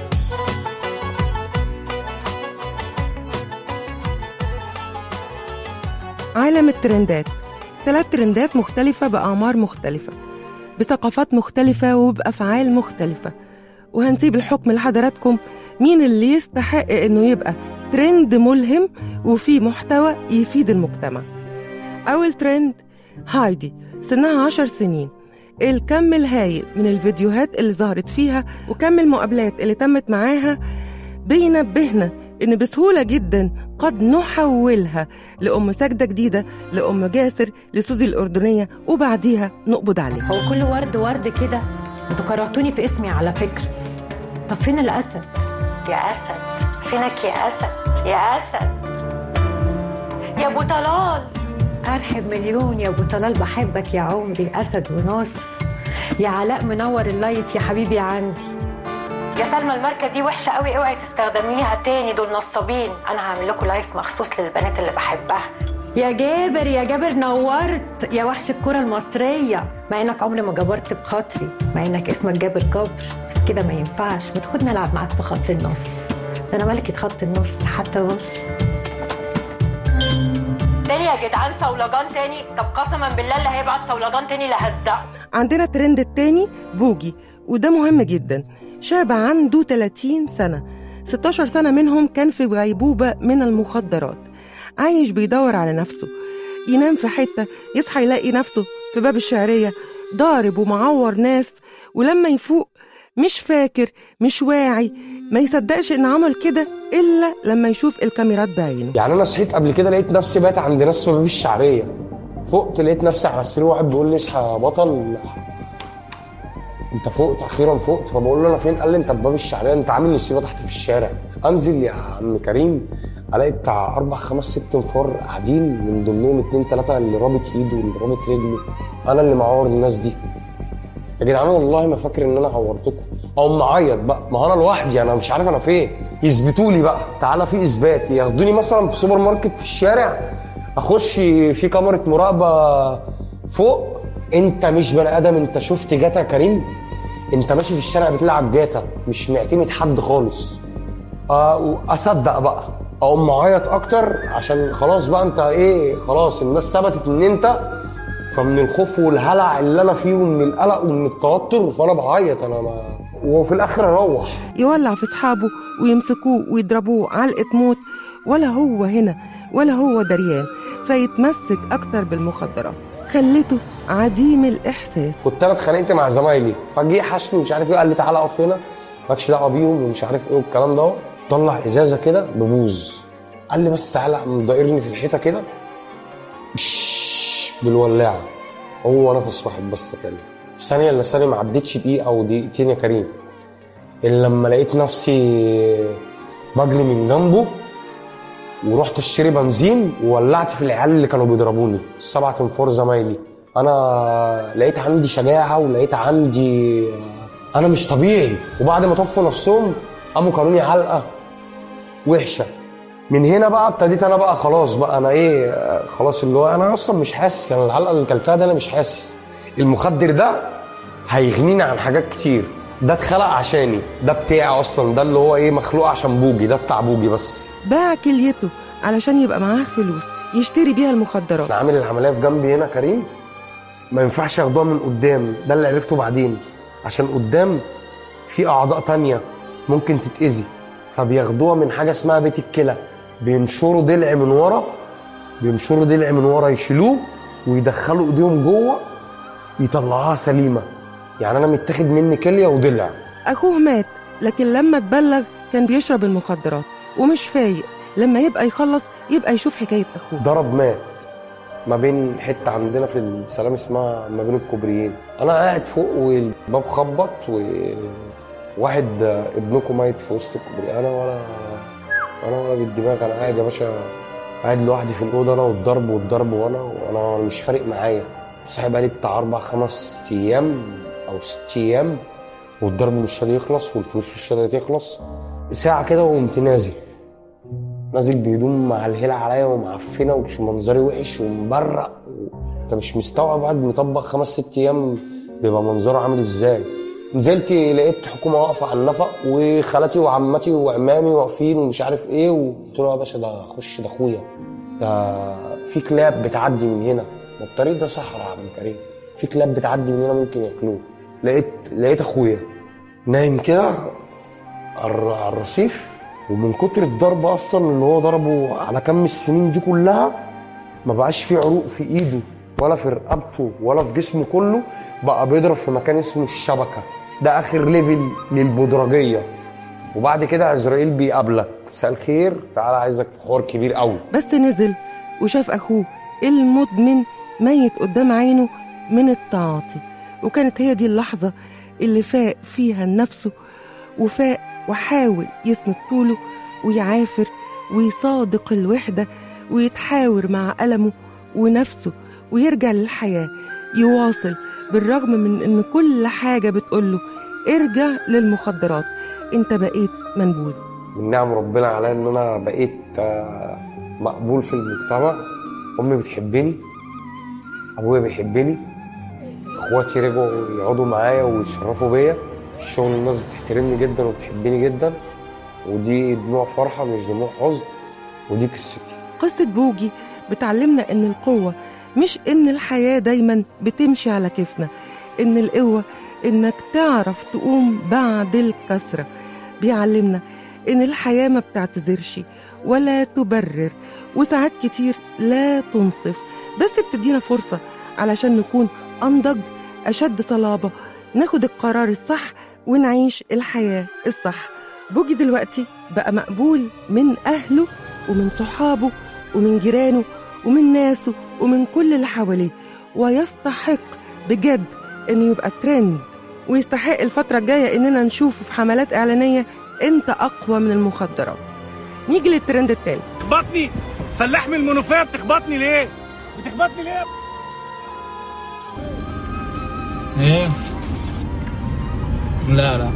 عالم الترندات ثلاث ترندات مختلفة بأعمار مختلفة بثقافات مختلفة وبأفعال مختلفة وهنسيب الحكم لحضراتكم مين اللي يستحق إنه يبقى ترند ملهم وفيه محتوى يفيد المجتمع أول ترند هايدي سنها عشر سنين الكم الهايل من الفيديوهات اللي ظهرت فيها وكم المقابلات اللي تمت معاها بينبهنا إن بسهولة جدا قد نحولها لأم ساجدة جديدة لأم جاسر لسوزي الأردنية وبعديها نقبض عليها هو كل ورد ورد كده انتوا كرهتوني في اسمي على فكرة طب فين الأسد؟ يا أسد فينك يا أسد يا أسد يا أبو طلال أرحب مليون يا أبو طلال بحبك يا عمري أسد ونص يا علاء منور اللايف يا حبيبي عندي يا سلمى الماركة دي وحشة قوي اوعي تستخدميها تاني دول نصابين أنا هعمل لكم لايف مخصوص للبنات اللي بحبها يا جابر يا جابر نورت يا وحش الكرة المصرية مع انك عمري ما جبرت بخاطري مع انك اسمك جابر جبر بس كده ما ينفعش ما تاخدني العب معاك في خط النص ده انا ملكة خط النص حتى بص تاني يا جدعان صولجان تاني طب قسما بالله اللي هيبعت صولجان تاني لهزقه عندنا الترند التاني بوجي وده مهم جدا شاب عنده 30 سنة 16 سنة منهم كان في غيبوبة من المخدرات عايش بيدور على نفسه ينام في حتة يصحى يلاقي نفسه في باب الشعرية ضارب ومعور ناس ولما يفوق مش فاكر مش واعي ما يصدقش ان عمل كده الا لما يشوف الكاميرات بعينه يعني انا صحيت قبل كده لقيت نفسي بات عند ناس في باب الشعريه فقت لقيت نفسي على السرير واحد بيقول لي اصحى يا بطل انت فقت اخيرا فقت فبقول له انا فين قال لي انت في باب الشعريه انت عامل نصيبه تحت في الشارع انزل يا عم كريم الاقي بتاع اربع خمس ست انفار قاعدين من ضمنهم اتنين تلاته اللي رابط ايده واللي رابط رجله انا اللي معور الناس دي يا جدعان والله ما فاكر ان انا عورتكم او معيط بقى ما انا لوحدي انا مش عارف انا فين يثبتوا لي بقى تعالى في اثبات ياخدوني مثلا في سوبر ماركت في الشارع اخش في كاميرا مراقبه فوق انت مش بني ادم انت شفت جاتا يا كريم انت ماشي في الشارع بتلعب جاتا مش معتمد حد خالص آه واصدق بقى اقوم معيط اكتر عشان خلاص بقى انت ايه خلاص الناس ثبتت ان انت فمن الخوف والهلع اللي انا فيه ومن القلق ومن التوتر فانا بعيط انا ما وفي الاخر اروح يولع في أصحابه ويمسكوه ويضربوه علقة موت ولا هو هنا ولا هو دريان فيتمسك أكتر بالمخدرات خلته عديم الإحساس كنت انا اتخانقت مع زمايلي فجه حشني مش عارف ايه قال لي تعالى اقف هنا مالكش دعوه بيهم ومش عارف ايه والكلام ده طلع ازازه كده ببوز قال لي بس تعالى قام دايرني في الحيطه كده شش بالولاعه هو نفس واحد بس كده في ثانيه الا ثانيه ما عدتش دقيقه او دقيقتين يا كريم الا لما لقيت نفسي بجري من جنبه ورحت اشتري بنزين وولعت في العيال اللي كانوا بيضربوني السبعة انفار زمايلي انا لقيت عندي شجاعه ولقيت عندي انا مش طبيعي وبعد ما طفوا نفسهم قاموا كلوني علقه وحشه من هنا بقى ابتديت انا بقى خلاص بقى انا ايه آه، خلاص اللي هو انا اصلا مش حاسس يعني العلقه اللي كلتها ده انا مش حاسس المخدر ده هيغنيني عن حاجات كتير ده اتخلق عشاني ده بتاعي اصلا ده اللي هو ايه مخلوق عشان بوجي ده بتاع بوجي بس باع كليته علشان يبقى معاه فلوس يشتري بيها المخدرات انا عامل العمليه في جنبي هنا كريم ما ينفعش ياخدوها من قدام ده اللي عرفته بعدين عشان قدام في اعضاء تانية ممكن تتاذي فبياخدوها من حاجه اسمها بيت الكلى بينشروا ضلع من ورا بينشروا ضلع من ورا يشيلوه ويدخلوا ايديهم جوه يطلعوها سليمه يعني انا متاخد مني كليه وضلع أخوه مات لكن لما اتبلغ كان بيشرب المخدرات ومش فايق لما يبقى يخلص يبقى يشوف حكاية أخوه ضرب مات ما بين حته عندنا في السلام اسمها ما بين الكوبريين انا قاعد فوق والباب خبط وواحد ابنكم ميت في وسط الكوبري انا ولا انا ولا بالدماغ انا قاعد يا باشا قاعد لوحدي في الاوضه انا والضرب والضرب وانا وانا مش فارق معايا صاحي بقالي بتاع اربع خمس ايام او ست ايام والضرب مش راضي يخلص والفلوس مش راضيه تخلص ساعه كده وقمت نازل نازل بهدوم معلهله عليا ومعفنه ومش منظري وحش ومبرق و... انت مش مستوعب واحد مطبق خمس ست ايام بيبقى منظره عامل ازاي نزلت لقيت حكومه واقفه على النفق وخالتي وعمتي وعمامي واقفين ومش عارف ايه وقلت له يا باشا ده خش ده اخويا ده في كلاب بتعدي من هنا ما الطريق ده صحراء يا عم كريم في كلاب بتعدي من هنا ممكن ياكلوه لقيت لقيت اخويا نايم كده على على الرصيف ومن كتر الضرب اصلا اللي هو ضربه على كم السنين دي كلها ما بقاش فيه عروق في ايده ولا في رقبته ولا في جسمه كله بقى بيضرب في مكان اسمه الشبكه ده اخر ليفل للبدرجيه وبعد كده عزرائيل بيقابلك مساء الخير تعالى عايزك في حوار كبير قوي بس نزل وشاف أخوه المدمن ميت قدام عينه من التعاطي وكانت هي دي اللحظة اللي فاق فيها لنفسه وفاق وحاول يسند طوله ويعافر ويصادق الوحدة ويتحاور مع ألمه ونفسه ويرجع للحياة يواصل بالرغم من إن كل حاجة بتقوله ارجع للمخدرات انت بقيت منبوذ من نعم ربنا عليا ان انا بقيت آه، مقبول في المجتمع امي بتحبني ابويا بيحبني اخواتي رجعوا يقعدوا معايا ويشرفوا بيا في الشغل الناس بتحترمني جدا وبتحبني جدا ودي دموع فرحه مش دموع حزن ودي قصتي قصة بوجي بتعلمنا إن القوة مش إن الحياة دايما بتمشي على كيفنا إن القوة إنك تعرف تقوم بعد الكسرة بيعلمنا إن الحياة ما بتعتذرش ولا تبرر وساعات كتير لا تنصف بس بتدينا فرصة علشان نكون أنضج أشد صلابة ناخد القرار الصح ونعيش الحياة الصح بوجي دلوقتي بقى مقبول من أهله ومن صحابه ومن جيرانه ومن ناسه ومن كل اللي حواليه ويستحق بجد انه يبقى ترند ويستحق الفترة الجاية اننا نشوفه في حملات اعلانية انت اقوى من المخدرات نيجي للترند التالت تخبطني فلاح من المنوفيه بتخبطني ليه؟ بتخبطني ليه؟ ايه لا لا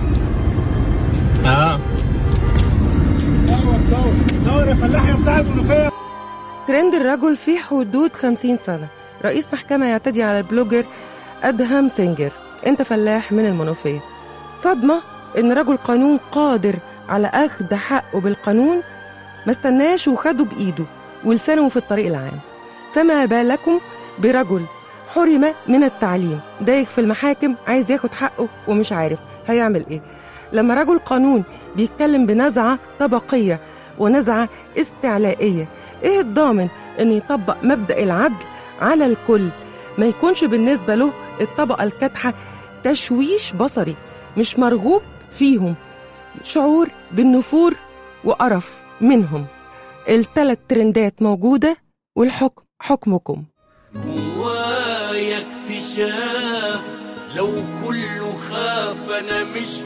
اه دور دور دور يا فلاح يا بتاع المنوفيه ترند الرجل في حدود 50 سنة رئيس محكمة يعتدي على البلوجر أدهم سينجر أنت فلاح من المنوفية صدمة إن رجل قانون قادر على أخذ حقه بالقانون ما استناش وخده بإيده ولسانه في الطريق العام فما بالكم برجل حرم من التعليم دايخ في المحاكم عايز ياخد حقه ومش عارف هيعمل ايه لما رجل قانون بيتكلم بنزعة طبقية ونزعة استعلائية ايه الضامن ان يطبق مبدأ العدل على الكل ما يكونش بالنسبة له الطبقة الكادحة تشويش بصري مش مرغوب فيهم شعور بالنفور وقرف منهم التلات ترندات موجودة والحكم حكمكم جوايا اكتشاف لو كله خاف انا مش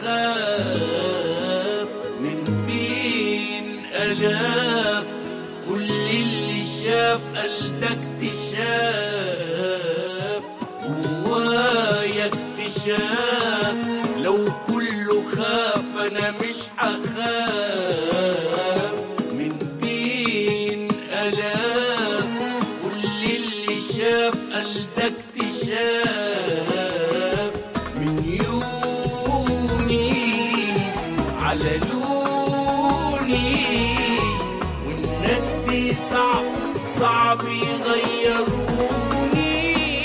هخاف من بين الاف كل اللي شاف قال ده اكتشاف جوايا اكتشاف لو كله خاف انا مش هخاف من بين الاف كل اللي شاف قال ده اكتشاف من يومي على لوني والناس دي صعب صعب يغيروني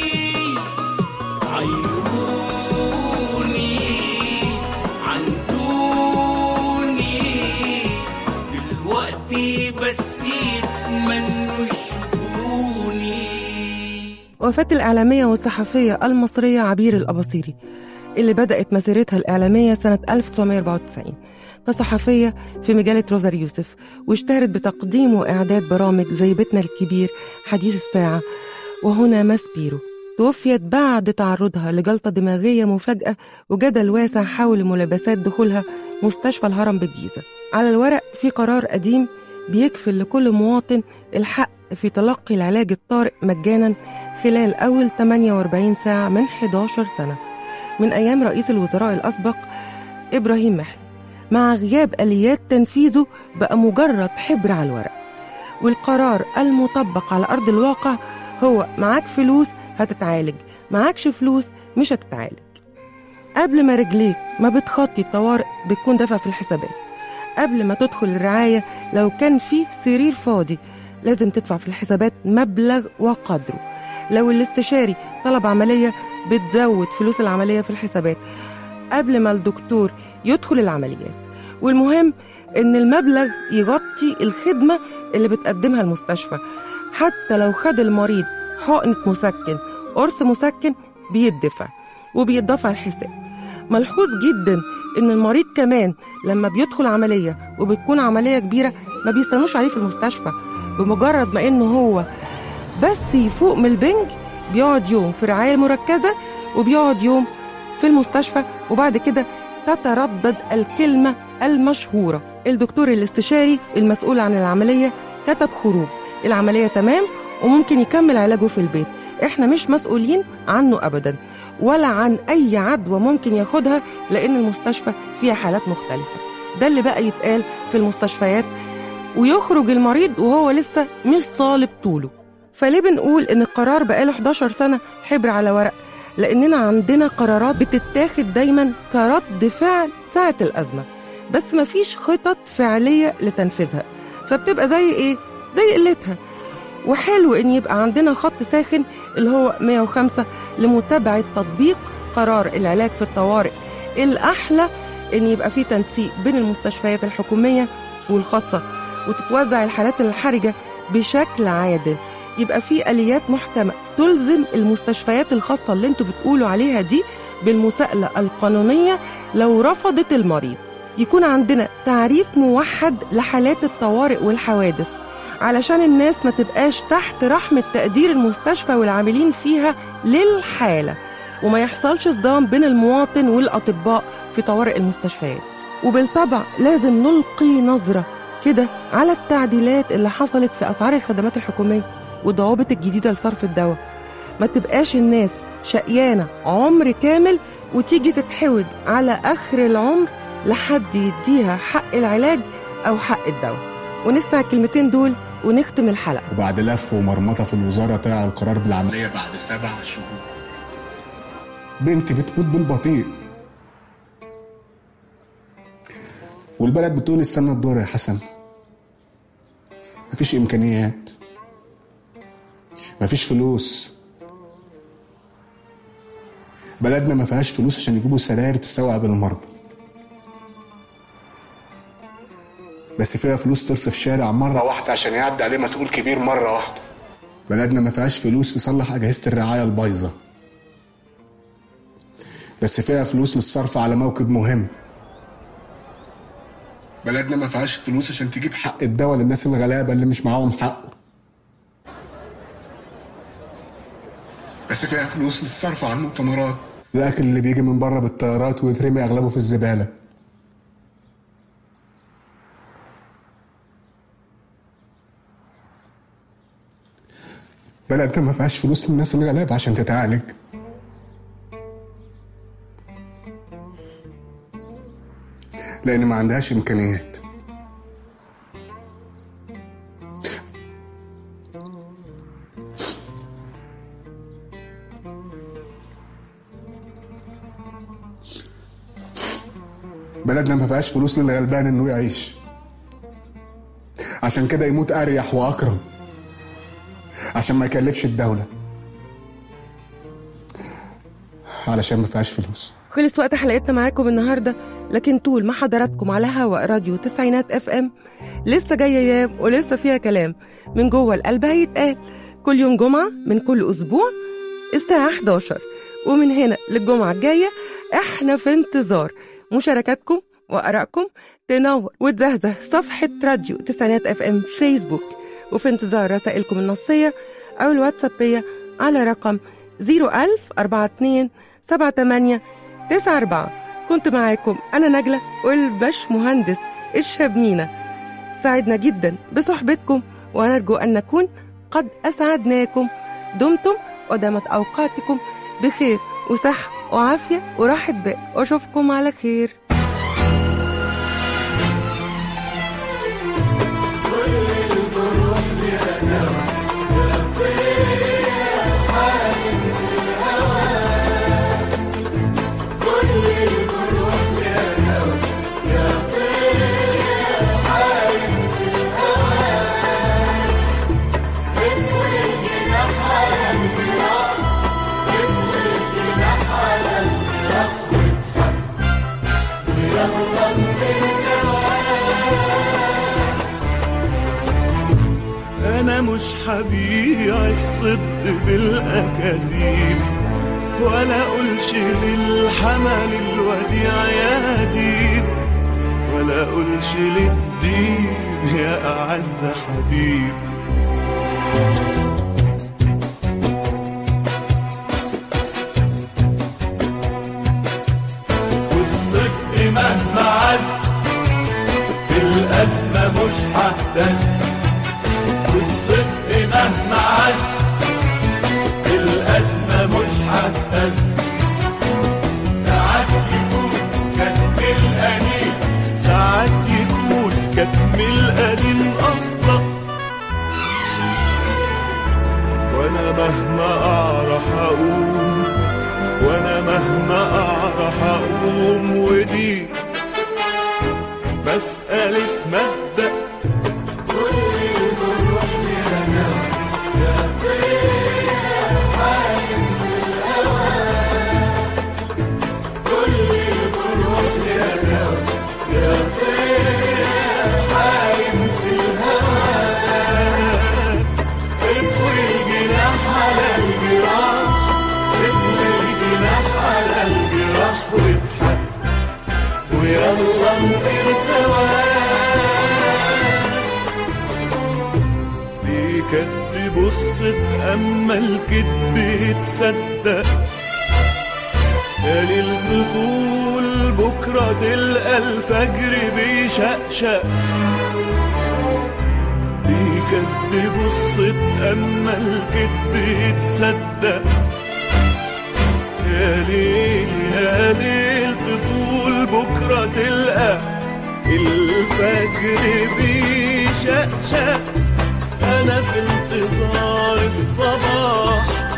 عيروني عن دوني دلوقتي بس يتمنوا يشوفوني وفاة الإعلامية والصحفية المصرية عبير الأباصيري اللي بدأت مسيرتها الإعلامية سنة 1994 كصحفية في مجلة روزر يوسف واشتهرت بتقديم وإعداد برامج زي بيتنا الكبير حديث الساعة وهنا ماسبيرو توفيت بعد تعرضها لجلطة دماغية مفاجئة وجدل واسع حول ملابسات دخولها مستشفى الهرم بالجيزة على الورق في قرار قديم بيكفل لكل مواطن الحق في تلقي العلاج الطارئ مجانا خلال أول 48 ساعة من 11 سنة من أيام رئيس الوزراء الأسبق إبراهيم محلي مع غياب آليات تنفيذه بقى مجرد حبر على الورق والقرار المطبق على أرض الواقع هو معاك فلوس هتتعالج معاكش فلوس مش هتتعالج قبل ما رجليك ما بتخطي الطوارئ بتكون دافع في الحسابات قبل ما تدخل الرعاية لو كان في سرير فاضي لازم تدفع في الحسابات مبلغ وقدره لو الاستشاري طلب عملية بتزود فلوس العملية في الحسابات قبل ما الدكتور يدخل العمليات والمهم ان المبلغ يغطي الخدمة اللي بتقدمها المستشفى حتى لو خد المريض حقنة مسكن قرص مسكن بيدفع وبيتضاف على الحساب ملحوظ جدا ان المريض كمان لما بيدخل عملية وبتكون عملية كبيرة ما بيستنوش عليه في المستشفى بمجرد ما انه هو بس يفوق من البنج بيقعد يوم في رعاية مركزة وبيقعد يوم في المستشفى وبعد كده تتردد الكلمة المشهورة الدكتور الاستشاري المسؤول عن العملية كتب خروج العملية تمام وممكن يكمل علاجه في البيت احنا مش مسؤولين عنه ابدا ولا عن اي عدوى ممكن ياخدها لان المستشفى فيها حالات مختلفة ده اللي بقى يتقال في المستشفيات ويخرج المريض وهو لسه مش صالب طوله فليه بنقول ان القرار بقاله 11 سنة حبر على ورق لاننا عندنا قرارات بتتاخد دايما كرد فعل ساعة الازمة بس مفيش خطط فعلية لتنفيذها فبتبقى زي ايه زي قلتها وحلو ان يبقى عندنا خط ساخن اللي هو 105 لمتابعة تطبيق قرار العلاج في الطوارئ الأحلى ان يبقى في تنسيق بين المستشفيات الحكومية والخاصة وتتوزع الحالات الحرجة بشكل عادل يبقى في آليات محكمة تلزم المستشفيات الخاصة اللي انتوا بتقولوا عليها دي بالمساءلة القانونية لو رفضت المريض يكون عندنا تعريف موحد لحالات الطوارئ والحوادث علشان الناس ما تبقاش تحت رحمة تقدير المستشفى والعاملين فيها للحالة وما يحصلش صدام بين المواطن والأطباء في طوارئ المستشفيات وبالطبع لازم نلقي نظرة كده على التعديلات اللي حصلت في أسعار الخدمات الحكومية والضوابط الجديدة لصرف الدواء ما تبقاش الناس شقيانة عمر كامل وتيجي تتحود على آخر العمر لحد يديها حق العلاج أو حق الدواء ونسمع الكلمتين دول ونختم الحلقة وبعد لف ومرمطة في الوزارة طلع القرار بالعملية بعد سبع شهور بنت بتموت بالبطيء والبلد بتقول استنى الدور يا حسن مفيش امكانيات مفيش فلوس بلدنا ما فيهاش فلوس عشان يجيبوا سراير تستوعب المرضى بس فيها فلوس ترصف شارع مرة واحدة عشان يعدي عليه مسؤول كبير مرة واحدة بلدنا ما فيهاش فلوس تصلح أجهزة الرعاية البايظة بس فيها فلوس للصرف على موكب مهم بلدنا ما فيهاش فلوس عشان تجيب حق الدواء للناس الغلابة اللي مش معاهم حقه بس فيها فلوس للصرف على المؤتمرات الأكل اللي بيجي من بره بالطيارات ويترمي أغلبه في الزبالة بلدنا ما فيهاش فلوس للناس الغلابة عشان تتعالج لأن ما عندهاش إمكانيات بلدنا ما فيهاش فلوس للغلبان إنه يعيش عشان كده يموت أريح وأكرم عشان ما يكلفش الدولة علشان ما فيهاش فلوس خلص وقت حلقتنا معاكم النهارده لكن طول ما حضراتكم على هواء راديو تسعينات اف ام لسه جايه ايام ولسه فيها كلام من جوه القلب هيتقال كل يوم جمعه من كل اسبوع الساعه 11 ومن هنا للجمعه الجايه احنا في انتظار مشاركاتكم وارائكم تنور وتزهزه صفحه راديو تسعينات اف ام فيسبوك وفي انتظار رسائلكم النصيه او الواتسابيه على رقم 01000 42 78 94 كنت معاكم أنا نجلة والبش مهندس الشبنينة سعدنا جدا بصحبتكم ونرجو أن نكون قد أسعدناكم دمتم ودامت أوقاتكم بخير وصحة وعافية وراحة بال وأشوفكم على خير انا مش هبيع الصدق بالاكاذيب ولا اقولش للحمل الوديع يا ديب ولا اقولش للدين يا اعز حبيب والصدق مهما عز في الازمه مش ههتز والصدق مهما عز الأزمة مش هتهز ساعات يكون كتم القليل ساعات يكون كتم القليل أصلا وأنا مهما أعرف أقوم وأنا مهما أعرف أقوم ودي مسألة مبدأ ويلا نطير سوا بيكدب الصدق اما الكذب يتصدق يا ليل طول بكرة تلقى الفجر بيشقشق بيكدب الصدق اما الكذب يتصدق يا ليل يا ليل تطول بكرة تلقى الفجر بيشقشق أنا في انتظار الصباح